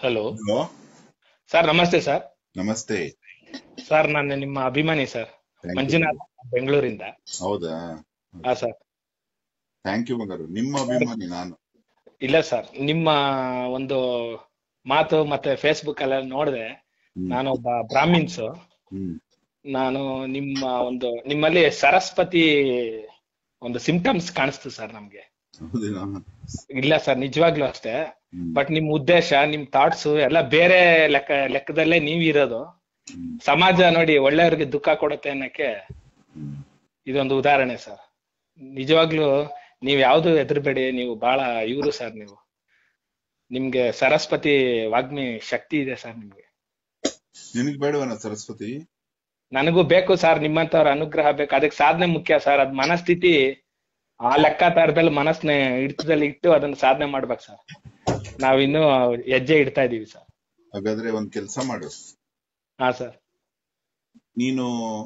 Hello hello sir ನಮಸ್ತೆ sir ನಮಸ್ತೆ sir ನಾನು ನಿಮ್ಮ ಅಭಿಮಾನಿ ಸರ್ Thank you. ಮಂಜುನಾಥ್ ಬೆಂಗಳೂರಿಂದ ಹೌದಾ ಹಾ ಸರ್ ಥ್ಯಾಂಕ್ ಯು ಬಂಗಾರು ನಿಮ್ಮ ಅಭಿಮಾನಿ ನಾನು ಇಲ್ಲ ಸರ್ ನಿಮ್ಮ ಒಂದು ಮಾತು ಮತ್ತೆ ಫೇಸ್ಬುಕ್ ಎಲ್ಲ ನೋಡಿದೆ ಹ್ಮ್. ನಾನೊಬ್ಬ ಬ್ರಾಹ್ಮಿನ್ಸ್ ಹ್ಮ್ ನಾನು ನಿಮ್ಮ ಒಂದು ನಿಮ್ಮಲ್ಲಿ ಸರಸ್ವತಿ ಒಂದು ಸಿಂಪ್ಟಮ್ಸ್ ಕಾಣಿಸ್ತು ಸರ್ ನಮ್ಗೆ ಹೌದೇನಾ ಇಲ್ಲ ಸರ್ ನಿಜವಾಗ್ಲೂ ಅಷ್ಟೇ ಹ್ಮ್. ಬಟ್ ನಿಮ್ ಉದ್ದೇಶ ನಿಮ್ ಥಾಟ್ಸ್ ಎಲ್ಲ ಬೇರೆ ಲೆಕ್ಕ ಲೆಕ್ಕದಲ್ಲೇ ನೀವ್ ಇರೋದು ಹ್ಮ್. ಸಮಾಜ ನೋಡಿ ಒಳ್ಳೆಯವ್ರಿಗೆ ದುಃಖ ಕೊಡುತ್ತೆ ಅನ್ನಕ್ಕೆ ಹ್ಮ್. ಇದೊಂದು ಉದಾಹರಣೆ ಸರ್ ನಿಜವಾಗ್ಲೂ ನೀವ್ ಯಾವ್ದು ಹೆದರ್ಬೇಡಿ ನೀವು ಬಹಳ ಇವರು ಸರ್ ನೀವು ನಿಮ್ಗೆ ಸರಸ್ವತಿ ವಾಗ್ಮಿ ಶಕ್ತಿ ಇದೆ ಸರ್ ನಿಮ್ಗೆ ನಿನಗ್ ಬೇಡವನ ಸರಸ್ವತಿ ನನಗೂ ಬೇಕು ಸರ್ ನಿಮ್ಮಂತವ್ರ ಅನುಗ್ರಹ ಬೇಕು ಅದಕ್ಕೆ ಸಾಧನೆ ಮುಖ್ಯ ಸರ್ ಅದ್ ಮನಸ್ಥಿತಿ ಆ ಲೆಕ್ಕಾಚಾರದಲ್ಲಿ ಮನಸ್ನ ಹಿಡಿತದಲ್ಲಿ ಇಟ್ಟು ಅದನ್ನ ಸಾಧನೆ ಮಾಡ್ಬೇಕು ಸರ್ ನಾವಿನ್ನೂ ಹೆಜ್ಜೆ ಇಡ್ತಾ ಇದೀವಿ ಸರ್ ಹಾಗಾದ್ರೆ ಒಂದ್ ಕೆಲ್ಸ ಮಾಡು ಹಾ ಸರ್ ನೀನು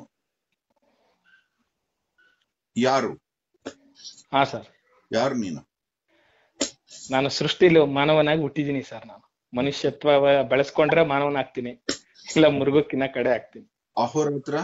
ಯಾರು ಹಾ ಸರ್ ಯಾರು ನೀನು ನಾನು ಸೃಷ್ಟಿಲಿ ಮಾನವನಾಗಿ ಹುಟ್ಟಿದೀನಿ ಸರ್ ನಾನು ಮನುಷ್ಯತ್ವ ಬೆಳೆಸ್ಕೊಂಡ್ರೆ ಮಾನವನಾಗ್ತೀನಿ ಇಲ್ಲ ಮೃಗಕ್ಕಿನ್ನ ಕಡೆ ಆಗ್ತೀನಿ ಅಹೋರಾತ್ರ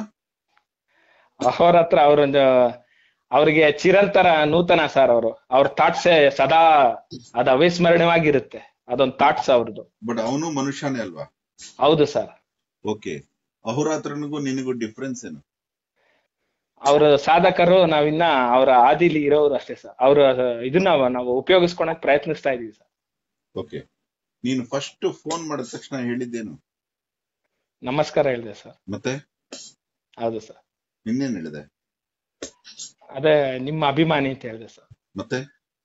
ಅವ್ರ ಹತ್ರ ಅವ್ರೊಂದು ಅವ್ರಿಗೆ ಚಿರಂತರ ನೂತನ ಸರ್ ಅವರು ಅವ್ರ ಥಾಟ್ಸ್ ಸದಾ ಅದು ಅವಿಸ್ಮರಣೀಯವಾಗಿರುತ್ತೆ ಅದೊಂದ್ ಥಾಟ್ಸ್ ಅವ್ರದ್ದು ಬಟ್ ಅವನು ಮನುಷ್ಯನೇ ಅಲ್ವಾ ಹೌದು ಸರ್ ಓಕೆ ಅಹೋರಾತ್ರನಿಗೂ ನಿನಗೂ ಡಿಫ್ರೆನ್ಸ್ ಏನು ಅವ್ರ ಸಾಧಕರು ನಾವಿನ್ನ ಅವರ ಆದಿಲಿ ಇರೋರು ಅಷ್ಟೇ ಸರ್ ಅವ್ರ ಇದನ್ನ ನಾವು ಉಪಯೋಗಿಸ್ಕೊಳಕ್ ಪ್ರಯತ್ನಿಸ್ತಾ ಇದೀವಿ ಸರ್ ಓಕೆ ನೀನು ಫಸ್ಟ್ ಫೋನ್ ಮಾಡಿದ ತಕ್ಷಣ ಹೇಳಿದ್ದೇನು ನಮಸ್ಕಾರ ಹೇಳಿದೆ ಸರ್ ಮತ್ತೆ ಹೌದು ಸರ್ ನಿನ್ನೇನ್ ಹೇಳಿದೆ ಅದೇ ನಿಮ್ಮ ಅಭಿಮಾನಿ ಅಂತ ಹೇಳಿದೆ ಸರ್ ಮತ್ತೆ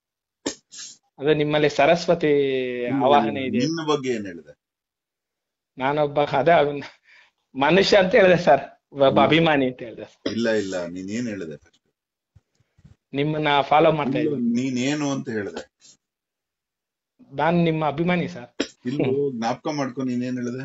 ಅದೇ ನಿಮ್ಮಲ್ಲಿ ಸರಸ್ವತಿ ಆವಾಹನೆ ಇದೆ ನಿನ್ನ ಬಗ್ಗೆ ಏನ್ ಹೇಳಿದೆ ನಾನೊಬ್ಬ ಅದೇ ಅಭಿನ- ಮನುಷ್ಯ ಅಂತ ಹೇಳಿದೆ ಸರ್ ಒಬ್ಬ ಅಭಿಮಾನಿ ಅಂತ ಹೇಳಿದೆ ಸರ್ ಇಲ್ಲ ಇಲ್ಲ ನೀನ್ ಏನ್ ಹೇಳಿದೆ first? ನಿಮ್ಮನ್ನ ಫಾಲೋ ಮಾಡ್ತಾ ಇದ್ದೀನಿ ನೀನೇನು ಅಂತ ಹೇಳಿದೆ ನಾನ್ ನಿಮ್ಮ ಅಭಿಮಾನಿ ಸರ್ ಇಲ್ಲೂ ಜ್ಞಾಪಕ ಮಾಡ್ಕೊ ನೀನೇನ್ ಹೇಳಿದೆ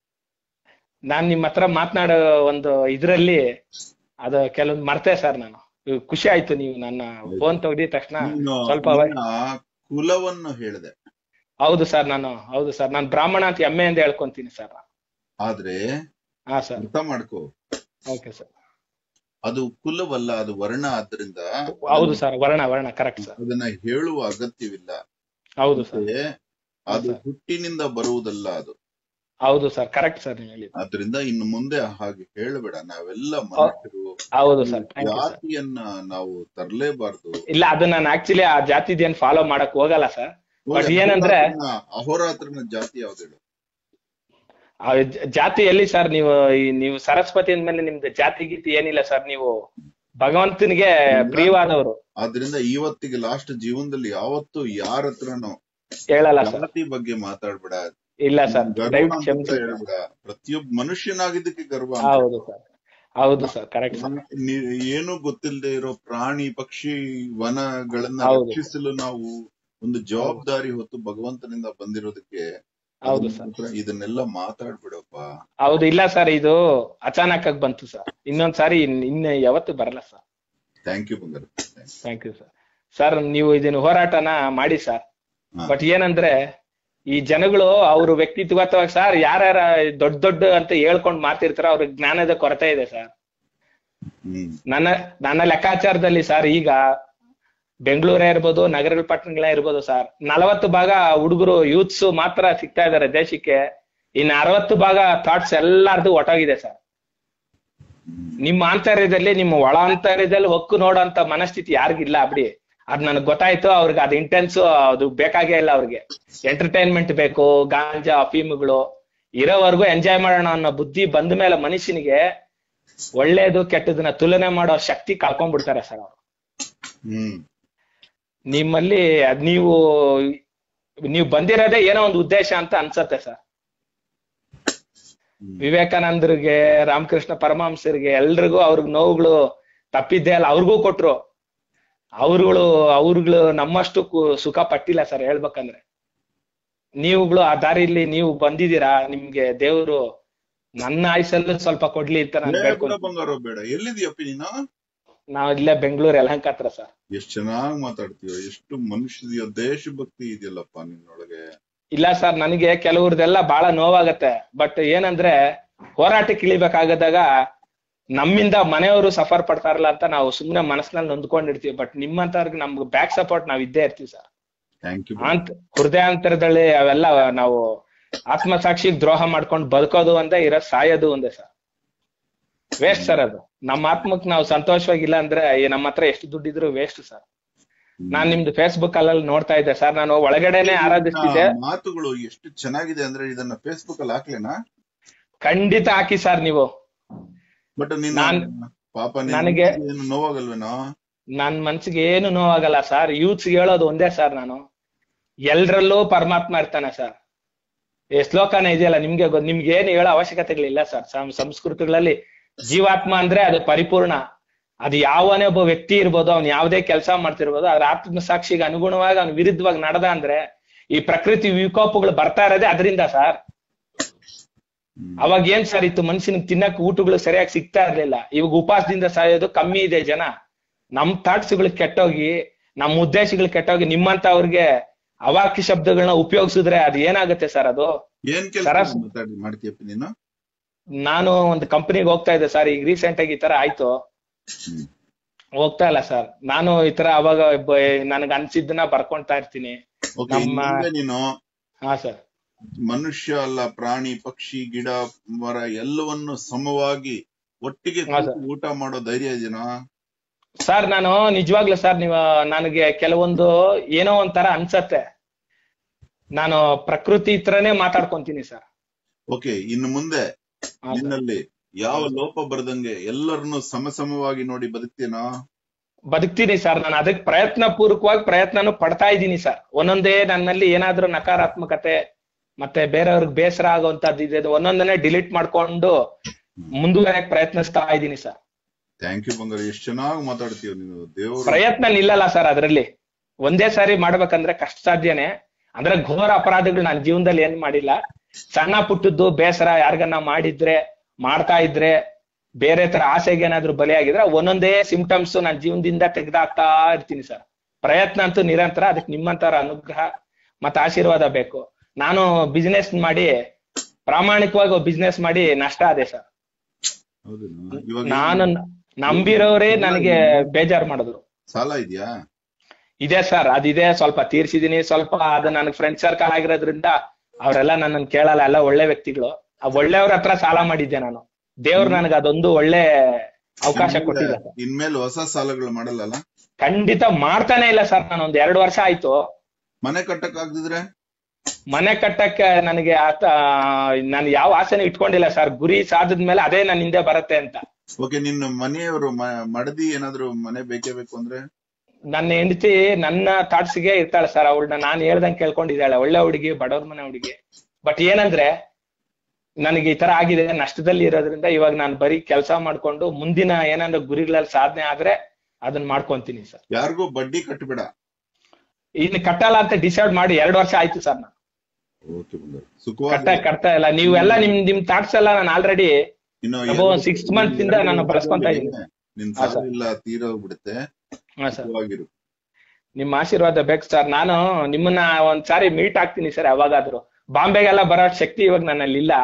ನಾನ್ ನಿಮ್ಮ ಹತ್ರ ಮಾತನಾಡೋ ಒಂದು ಇದ್ರಲ್ಲಿ ಅದು ಕೆಲವೊಂದು ಮರ್ತೆ ಸರ್ ನಾನು ಇವ್ ಖುಷಿ ಆಯ್ತು ನೀವು ನನ್ನ ಫೋನ್ ತೆಗ್ದಿದ ತಕ್ಷಣ ನೀನು ಸ್ವಲ್ಪ ಅವ- ನಿನ್ನ ಕುಲವನ್ನು ಹೇಳಿದೆ ಹೌದು ಸರ್ ನಾನು ಹೌದು ಸರ್ ನಾನು ಬ್ರಾಹ್ಮಣ ಅಂತ ಹೆಮ್ಮೆಯಿಂದ ಹೇಳ್ಕೊಂತೀನಿ ಸರ್ ಆದ್ರೆ ಹಾ ಸರ್ ಅರ್ಥ ಮಾಡ್ಕೋ ಓಕೆ ಸರ್ ಅದು ಕುಲವಲ್ಲ ಅದು ವರ್ಣ ಆದ್ರಿಂದ ಹೌದು ಸರ್ ವರ್ಣ ವರ್ಣ ಕರೆಕ್ಟ್ ಸರ್ ಅದನ್ನ ಹೇಳುವ ಅಗತ್ಯವಿಲ್ಲ ಹೌದು ಸರ್ ಮತ್ತೆ ಅದು ಸರ್. ಹುಟ್ಟಿನಿಂದ ಬರುವುದಲ್ಲ ಅದು ಹೌದು ಸರ್ ಕರೆಕ್ಟ್ ಸರ್ ನೀವು ಹೇಳಿದ್ದು ಆದ್ರಿಂದ ಇನ್ನು ಮುಂದೆ ಹಾಗೆ ಹೇಳಬೇಡ ನಾವೆಲ್ಲ ಮನುಷ್ಯರು ಹೌದು ಸರ್ ಥ್ಯಾಂಕ್ ಯು ಸರ್ ಜಾತಿಯನ್ನ ನಾವು ತರಲೇಬಾರ್ದು ಇಲ್ಲ ಅದು ನಾನು ಆಕ್ಚುಲಿ ಆ ಜಾತಿದೇನ್ ಫಾಲೋ ಮಾಡಕ್ ಹೋಗಲ್ಲ ಸರ್ ಬಟ್ ಏನಂದ್ರೆ ಅಹೋರಾತ್ರನ ಜಾತಿ ಯಾವ್ದು ಹೇಳು ಆ ಜ- ಜಾತಿ ಎಲ್ಲಿ ಸರ್ ನೀವು ಈ- ನೀವು ಸರಸ್ವತಿ ಅಂದ್ಮೇಲೆ ನಿಮ್ದು ಜಾತಿ ಗೀತಿ ಏನಿಲ್ಲ ಸರ್ ನೀವು ಭಗವಂತನಿಗೆ ಪ್ರಿಯವಾದವರು ಆದ್ರಿಂದ ಇವತ್ತಿಗೆ ಲಾಸ್ಟ್ ಜೀವನದಲ್ಲಿ ಯಾವತ್ತು ಯಾರ ಹತ್ರನೂ ಹೇಳಲ್ಲ ಸರ್ ಜಾತಿ ಬಗ್ಗೆ ಮಾತಾಡ್ಬೇಡ ಇಲ್ಲ ಸರ್ ಗರ್ವ ದಯವಿಟ್ಟು ಅಂತ ಕ್ಷಮಿಸಿ ಸರ್. ಹೇಳ್ಬೇಡ ಪ್ರತಿಯೊಬ್ಬ ಮನುಷ್ಯನಾಗಿದ್ದಕ್ಕೆ ಗರ್ವ ಅಂತ ಹೌದು ಸರ್ ಹೌದು ಸರ್ ಕರೆಕ್ಟ್ ಸರ್ ನೀ- ಏನು ಗೊತ್ತಿಲ್ಲದೆ ಇರೋ ಪ್ರಾಣಿ ಪಕ್ಷಿ ವನಗಳನ್ನ ಹೌದು. ರಕ್ಷಿಸಲು ನಾವು ಒಂದು ಜವಾಬ್ದಾರಿ ಹೊತ್ತು ಭಗವಂತನಿಂದ ಬಂದಿರೋದಕ್ಕೆ ಹೌದು ಅದನ್ನ ಹತ್ರ ಇದನ್ನೆಲ್ಲ ಮಾತಾಡ್ಬಿಡಪ್ಪ ಹೌದು ಇಲ್ಲ ಸರ್ ಇದು ಅಚಾನಕ್ ಆಗಿ ಬಂತು ಸರ್ ಇನ್ನೊಂದ್ ಸಾರಿ ಇನ್- ಇನ್ನು ಯಾವತ್ತು ಬರಲ್ಲ ಸರ್ ಥ್ಯಾಂಕ್ ಯು ಬಂಗಾರ Thanks. Thank you sir sir ನೀವು ಇದನ್ನ ಹೋರಾಟನ ಮಾಡಿ ಸರ್ ಹಾ. ಬಟ್ ಏನಂದ್ರೆ ಈ ಜನಗಳು ಅವ್ರ ವ್ಯಕ್ತಿತ್ವವಾಗಿ ಸರ್ ಯಾರ್ಯಾರ ದೊಡ್ಡ ದೊಡ್ಡ ಅಂತ ಹೇಳ್ಕೊಂಡ್ ಮಾತಿರ್ತಾರ ಅವ್ರಿಗೆ ಜ್ಞಾನದ ಕೊರತೆ ಇದೆ ಸರ್ ಹ್ಮ್ ನನ್ನ ನನ್ನ ಲೆಕ್ಕಾಚಾರದಲ್ಲಿ ಸರ್ ಈಗ ಬೆಂಗಳೂರೇ ಇರ್ಬೋದು ನಗರ ಪಟ್ಟಣಗಳೇ ಇರ್ಬೋದು ಸರ್ ನಲವತ್ತು ಭಾಗ ಹುಡುಗರು ಯೂತ್ಸ್ ಮಾತ್ರ ಸಿಗ್ತಾ ಇದಾರೆ ದೇಶಕ್ಕೆ ಇನ್ನು ಅರವತ್ತು ಭಾಗ ಥಾಟ್ಸ್ ಎಲ್ಲಾರ್ದು ಒಟ್ಟೋಗಿದೆ ಸರ್ ಹ್ಮ್. ನಿಮ್ಮ ಆಂತರ್ಯದಲ್ಲಿ ನಿಮ್ಮ ಒಳ ಆಂತರ್ಯದಲ್ಲಿ ಹೊಕ್ಕು ನೋಡೋಂತ ಮನಸ್ಥಿತಿ ಯಾರಿಗಿಲ್ಲ ಬಿಡಿ ಅದ್ ನನಗೆ ಗೊತ್ತಾಯ್ತು ಅವ್ರಿಗೆ ಅದು ಇಂಟೆನ್ಸ್ ಅದು ಬೇಕಾಗೇ ಇಲ್ಲ ಅವ್ರಿಗೆ ಎಂಟರ್ಟೈನ್ಮೆಂಟ್ ಬೇಕು ಗಾಂಜಾ ಅಫೀಮ್ಗಳು ಇರೋವರೆಗೂ ಎಂಜಾಯ್ ಮಾಡೋಣ ಅನ್ನೋ ಬುದ್ಧಿ ಬಂದ ಮೇಲೆ ಮನುಷ್ಯನಿಗೆ ಒಳ್ಳೇದು ಕೆಟ್ಟದನ್ನ ತುಲನೆ ಮಾಡೋ ಶಕ್ತಿ ಕಳ್ಕೊಂಡ್ಬಿಡ್ತಾರೆ ಸರ್ ಅವರು ಹ್ಮ್ ನಿಮ್ಮಲ್ಲಿ ಅದ್ ನೀವು ನೀವು ಬಂದಿರೋದೇ ಏನೋ ಒಂದು ಉದ್ದೇಶ ಅಂತ ಅನ್ಸತ್ತೆ ಸರ್ ಹ್ಮ್. ವಿವೇಕಾನಂದರಿಗೆ ರಾಮಕೃಷ್ಣ ಪರಮಹಂಸರಿಗೆ ಎಲ್ರಿಗೂ ಅವ್ರಿಗೆ ನೋವುಗಳು ತಪ್ಪಿದ್ದೇ ಅಲ್ಲ ಅವ್ರಿಗೂ ಕೊಟ್ರು ಅವ್ರುಗಳು ಅವ್ರುಗಳು ನಮ್ಮಷ್ಟು ಕು- ಸುಖ ಪಟ್ಟಿಲ್ಲ ಸರ್ ಹೇಳ್ಬೇಕಂದ್ರೆ ನೀವುಗಳು ಆ ದಾರಿಲಿ ನೀವು ಬಂದಿದ್ದೀರಾ ನಿಮ್ಗೆ ದೇವ್ರು ನನ್ನ ಆಯ್ಸಲ್ಲೂ ಸ್ವಲ್ಪ ಕೊಡ್ಲಿ ಅಂತ ನಾನು ಬೇಡ ಬೇಡ್ಕೊಂತ ಬಂಗಾರ ಬೇಡ ಎಲ್ಲಿದ್ಯಪ್ಪ ನೀನು ನಾವ್ ಇಲ್ಲೇ ಬೆಂಗಳೂರು ಯಲಹಂಕ ಹತ್ರ ಸರ್ ಎಷ್ಟ್ ಚೆನ್ನಾಗ್ ಮಾತಾಡ್ತೀಯೋ ಎಷ್ಟು ಮನುಷ್ಯದಿಯೋ ದೇಶಭಕ್ತಿ ಇದೆಯಲ್ಲಪ್ಪ ನಿನ್ನೊಳಗೆ ಇಲ್ಲ ಸರ್ ನನಗೆ ಕೆಲವ್ರದೆಲ್ಲ ಬಹಳ ನೋವಾಗತ್ತೆ ಬಟ್ ಏನಂದ್ರೆ ಹೋರಾಟಕ್ಕೆ ಇಳಿಬೇಕಾಗದಾಗ ನಮ್ಮಿಂದ ಮನೆಯವರು ಸಫರ್ ಪಡ್ತಾರಲ್ಲ ಅಂತ ನಾವು ಸುಮ್ನೆ ಮನಸ್ಸಿನಲ್ಲಿ ನೊಂದ್ಕೊಂಡಿರ್ತೀವಿ ಬಟ್ ನಿಮ್ಮಂತವ್ರಿಗೆ ನಮ್ಗೆ ಬ್ಯಾಕ್ ಸಪೋರ್ಟ್ ನಾವ್ ಇದ್ದೇ ಇರ್ತೀವಿ ಸರ್ ಥ್ಯಾಂಕ್ ಯು ಅಂತ ಹೃದಯಾಂತರದಲ್ಲಿ ಅವೆಲ್ಲ ನಾವು ಆತ್ಮಸಾಕ್ಷಿಗ್ ದ್ರೋಹ ಮಾಡ್ಕೊಂಡು ಬದುಕೋದು ಒಂದೇ ಇರೋ ಸಾಯೋದು ಒಂದೇ ಸರ್ ವೇಸ್ಟ್ ಸರ್ ಅದು ನಮ್ಮ ಆತ್ಮಕ್ ನಾವು ಸಂತೋಷವಾಗಿಲ್ಲ ಅಂದ್ರೆ ಈ ನಮ್ಮ ಹತ್ರ ಎಷ್ಟು ದುಡ್ಡಿದ್ರು ವೇಸ್ಟ್ ಸರ್ ನಾನ್ ನಿಮ್ದು ಫೇಸ್ಬುಕ್ ಅಲ್ಲಿ ನೋಡ್ತಾ ಇದ್ದೆ ಸರ್ ನಾನು ಒಳಗಡೆನೆ ಆರಾಧಿಸ್ತಿದ್ದೆ ಮಾತುಗಳು ಎಷ್ಟು ಚೆನ್ನಾಗಿದೆ ಅಂದ್ರೆ ಇದನ್ನ ಫೇಸ್ಬುಕ್ ಅಲ್ಲಿ ಹಾಕ್ಲೇನಾ ಖಂಡಿತ ಹಾಕಿ ಸರ್ ನೀವು ಬಟ್ ನೀನ್ ನಾನ್- ಪಾಪ ನಿನ್ ನನಗೆ- ಮನ್ಸಿಗೆ ಏನು ನೋವಾಗಲ್ವೇನೋ ನನ್ ಮನ್ಸಿಗೆ ಏನು ನೋವಾಗಲ್ಲ ಸರ್ ಯೂತ್ಸ್ ಹೇಳೋದು ಒಂದೇ ಸರ್ ನಾನು ಎಲ್ರಲ್ಲೂ ಪರಮಾತ್ಮ ಇರ್ತಾನೆ ಸರ್ ಈ ಶ್ಲೋಕನೇ ಇದೆಯಲ್ಲ ನಿಮ್ಗೆ ಗೊ- ನಿಮ್ಗೆ ಏನು ಹೇಳೋ ಅವಶ್ಯಕತೆಗಳಿಲ್ಲ ಸರ್ ಸಂ- ಸಂಸ್ಕೃತಿಗಳಲ್ಲಿ ಜೀವಾತ್ಮ ಅಂದ್ರೆ ಅದು ಪರಿಪೂರ್ಣ ಅದು ಯಾವನೇ ಒಬ್ಬ ವ್ಯಕ್ತಿ ಇರ್ಬೋದು ಅವ್ನು ಯಾವ್ದೇ ಕೆಲಸ ಮಾಡ್ತಿರ್ಬೋದು ಅದ್ರ ಆತ್ಮ ಸಾಕ್ಷಿಗೆ ಅನುಗುಣವಾಗಿ ಅವ್ನ ವಿರುದ್ಧವಾಗಿ ನಡೆದ ಅಂದ್ರೆ ಈ ಪ್ರಕೃತಿ ವಿಕೋಪಗಳು ಬರ್ತಾ ಇರೋದೇ ಅದರಿಂದ ಸರ್ ಹ್ಮ್. ಅವಾಗ ಏನ್ ಸರ್ ಇತ್ತು ಮನುಷ್ಯನಿಗೆ ತಿನ್ನಕ್ ಊಟಗಳು ಸರಿಯಾಗಿ ಸಿಗ್ತಾ ಇರ್ಲಿಲ್ಲ ಇವಾಗ ಉಪವಾಸದಿಂದ ಸಾಯೋದು ಕಮ್ಮಿ ಇದೆ ಜನ ನಮ್ ಥಾಟ್ಸ್ಗಳು ಕೆಟ್ಟೋಗಿ ನಮ್ ಉದ್ದೇಶಗಳು ಕೆಟ್ಟೋಗಿ ನಿಮ್ಮಂತ ಅವ್ರಿಗೆ ಅವಾಕ್ಯ ಶಬ್ದಗಳನ್ನ ಉಪಯೋಗಿಸಿದ್ರೆ ಅದು ಏನಾಗುತ್ತೆ ಸರ್ ಅದು ಏನ್ ಕೆಲಸ ಸರಸ್- ಮಾತಾಡಿ ಮಾಡ್ತೀಯಪ್ಪ ನೀನು ನಾನು ಒಂದು ಕಂಪನಿಗೆ ಹೋಗ್ತಾ ಇದ್ದೆ ಸರ್ ಈಗ ರೀಸೆಂಟ್ ಆಗಿ ಈ ತರ ಆಯ್ತು ಹ್ಮ್. ಹೋಗ್ತಾ ಇಲ್ಲ ಸರ್ ನಾನು ಈ ತರ ಅವಾಗ ನನಗೆ ಅನ್ಸಿದ್ದನ್ನ ಬರ್ಕೊಂತಾ ಇರ್ತೀನಿ Okay, ಇನ್ನು ನಮ್ಮ- ಮುಂದೆ ನೀನು ಹಾ ಸರ್ ಮನುಷ್ಯ ಅಲ್ಲ ಪ್ರಾಣಿ ಪಕ್ಷಿ ಗಿಡ ಮರ ಎಲ್ಲವನ್ನು ಸಮವಾಗಿ ಒಟ್ಟಿಗೆ ಹಾ, ಕೂತು ಊಟ ಮಾಡೋ ಧೈರ್ಯ ಇದೆನಾ ಸರ್ ನಾನು ನಿಜವಾಗ್ಲೂ ಸರ್ ನೀವು ನನಗೆ ಕೆಲವೊಂದು ಏನೋ ಒಂಥರ ಅನ್ಸತ್ತೆ ನಾನು ಪ್ರಕೃತಿ ಹತ್ರನೇ ಮಾತಾಡ್ಕೊಂತೀನಿ ಸರ್ ಓಕೆ ಇನ್ನು ಮುಂದೆ ಹಾ, ಸರ್. ನಿನ್ನಲ್ಲಿ ಯಾವ ಲೋಪ ಬರ್ದಂಗೆ ಎಲ್ಲರನ್ನು ಸಮಸಮವಾಗಿ ನೋಡಿ ಬದುಕ್ತೀನೋ ಬದುಕ್ತೀನಿ ಸರ್ ನಾನು ಅದಕ್ಕೆ ಪ್ರಯತ್ನ ಪೂರ್ವಕವಾಗಿ ಪ್ರಯತ್ನನು ಪಡ್ತಾ ಇದ್ದೀನಿ ಸರ್ ಒಂದೊಂದೇ ನನ್ನಲ್ಲಿ ಏನಾದ್ರೂ ನಕಾರಾತ್ಮಕತೆ ಮತ್ತೆ ಬೇರೆಯವ್ರಿಗೆ ಬೇಸರ ಆಗುವಂತದ್ದು ಇದೆ ಒಂದೊಂದನ್ನೇ ಡಿಲೀಟ್ ಮಾಡ್ಕೊಂಡು ಮುಂದುವರೆಯಕ್ ಪ್ರಯತ್ನಿಸ್ತಾ ಇದ್ದೀನಿ ಸರ್ ಥ್ಯಾಂಕ್ ಯು ಬಂಗಾರ ಎಷ್ಟು ಚೆನ್ನಾಗಿ ಮಾತಾಡ್ತೀವ ನೀನು ದೇವರು ಪ್ರಯತ್ನ ನಿಲ್ಲಲ್ಲ ಸರ್ ಅದ್ರಲ್ಲಿ ಒಂದೇ ಸಾರಿ ಮಾಡ್ಬೇಕಂದ್ರೆ ಕಷ್ಟ ಸಾಧ್ಯನೇ ಅಂದ್ರೆ ಘೋರ ಅಪರಾಧಗಳು ನನ್ನ ಜೀವನದಲ್ಲಿ ಏನ್ ಮಾಡಿಲ್ಲ ಸಣ್ಣ ಪುಟ್ಟದ್ದು ಬೇಸರ ಯಾರಿಗನ್ನ ಮಾಡಿದ್ರೆ ಮಾಡ್ತಾ ಇದ್ರೆ ಬೇರೆ ತರ ಆಸೆಗೆ ಏನಾದ್ರು ಬಲಿಯಾಗಿದ್ರೆ ಒಂದೊಂದೇ ಸಿಂಪ್ಟಮ್ಸ್ ನನ್ನ ಜೀವನದಿಂದ ತೆಗೆದಾಕ್ತಾ ಇರ್ತೀನಿ ಸರ್ ಪ್ರಯತ್ನ ಅಂತೂ ನಿರಂತರ ಅದಕ್ಕೆ ನಿಮ್ಮಂತರ ಅನುಗ್ರಹ ಮತ್ತೆ ಆಶೀರ್ವಾದ ಬೇಕು ನಾನು ಬಿಸ್ನೆಸ್ ಮಾಡಿ ಪ್ರಾಮಾಣಿಕವಾಗಿ ಬಿಸ್ನೆಸ್ ಮಾಡಿ ನಷ್ಟ ಆದೆ ಸರ್ ಹೌದೇನಾ? ಇವಾಗ ನಾನು ನಂಬಿರೋರೇ ನನಗೆ ಬೇಜಾರ್ ಮಾಡಿದ್ರು ಸಾಲ ಇದೆಯಾ ಇದೆ ಸರ್ ಅದಿದೆ ಸ್ವಲ್ಪ ತೀರ್ಸಿದೀನಿ ಸ್ವಲ್ಪ ಅದು ನನಗೆ ಫ್ರೆಂಡ್ ಸರ್ಕಲ್ ಆಗಿರೋದ್ರಿಂದ ಅವರೆಲ್ಲ ನನ್ನನ್ನು ಕೇಳಲ್ಲ ಎಲ್ಲ ಒಳ್ಳೆ ವ್ಯಕ್ತಿಗಳು ಆ ಒಳ್ಳೆಯವ್ರ ಹತ್ರ ಸಾಲ ಮಾಡಿದ್ದೆ ನಾನು ದೇವ್ರು ನನಗೆ ಅದೊಂದು ಒಳ್ಳೆ ಅವಕಾಶ ಕೊಟ್ಟಿಲ್ಲ ಸರ್ ಇನ್ಮೇಲೆ ಹೊಸ ಸಾಲಗಳು ಮಾಡಲ್ಲ ಖಂಡಿತ ಮಾಡ್ತಾನೆ ಇಲ್ಲ ಸರ್ ನಾನು ಒಂದ್ ಎರಡು ವರ್ಷ ಆಯ್ತು ಮನೆ ಕಟ್ಟಕ್ ಆಗ್ದಿದ್ರೆ ಮನೆ ಕಟ್ಟಕ್ಕೆ ನನಗೆ ಆತ ನಾನು ಯಾವ ಆಸೆನೂ ಇಟ್ಕೊಂಡಿಲ್ಲ ಸರ್ ಗುರಿ ಸಾಧದ್ಮೇಲೆ ಅದೇ ನನ್ನ ಹಿಂದೆ ಬರುತ್ತೆ ಅಂತ ಓಕೆ ನಿನ್ನ ಮನೆಯವರು ಮ- ಮಡದಿ ಏನಾದ್ರು ಮನೆ ಬೇಕೇ ಬೇಕು ಅಂದ್ರೆ ನನ್ನ ಹೆಂಡತಿ ನನ್ನ ಥಾಟ್ಸ್ಗೆ ಇರ್ತಾಳೆ ಸರ್ ಅವಳನ್ನ ನಾನು ಹೇಳ್ದಂಗೆ ಕೇಳ್ಕೊಂಡಿದ್ದಾಳೆ ಒಳ್ಳೆ ಹುಡುಗಿ ಬಡವ್ರ ಮನೆ ಹುಡುಗಿ ಬಟ್ ಏನಂದ್ರೆ ನನಗೆ ಈ ತರ ಆಗಿದೆ ನಷ್ಟದಲ್ಲಿ ಇರೋದ್ರಿಂದ ಇವಾಗ ನಾನು ಬರೀ ಕೆಲಸ ಮಾಡ್ಕೊಂಡು ಮುಂದಿನ ಏನಾದ್ರು ಗುರಿಗಳಲ್ಲಿ ಸಾಧನೆ ಆದ್ರೆ ಅದನ್ನ ಮಾಡ್ಕೊಂತೀನಿ ಸರ್ ಯಾರಿಗೂ ಬಡ್ಡಿ ಕಟ್ಟಬೇಡ ಇನ್ನು ಕಟ್ಟಲ್ಲ ಅಂತ ಡಿಸೈಡ್ ಮಾಡಿ ಎರಡು ವರ್ಷ ಆಯ್ತು ಸರ್ ನಾನು ಓಕೆ ಬಂಗಾರ ಕಟ್ಟ ಸುಖವಾಗಿ ಕಟ್ತಾ ಇಲ್ಲ ನೀವೆಲ್ಲ ನಿಮ್ ನಿಮ್ ಥಾಟ್ಸ್ ಎಲ್ಲ ನಾನು ಆಲ್ರೆಡಿ ಇನ್ನು ಅಬ್ಬೋ, ಎರಡು- ಒಂದ್ six months ಇಂದ ನಾನು ಬಳಸ್ಕೊಂತಾ ಇದ್ದೀನಿ. ನಿನ್ ಹಾ, ಸಾಲ ಸರ್. ಇಲ್ಲ ತೀರೋಗ್ಬಿಡುತ್ತೆ ಹಾ ಸರ್ ಸುಖವಾಗಿರು ನಿಮ್ಮ ಆಶೀರ್ವಾದ ಬೇಕು ಸರ್ ನಾನು ನಿಮ್ಮನ್ನ ಒಂದ್ ಸಾರಿ ಮೀಟ್ ಆಗ್ತೀನಿ ಸರ್ ಯಾವಾಗಾದ್ರೂ ಬಾಂಬೆಗೆಲ್ಲ ಬರೋ ಶಕ್ತಿ ಇವಾಗ ನನ್ನಲ್ಲಿ ಇಲ್ಲ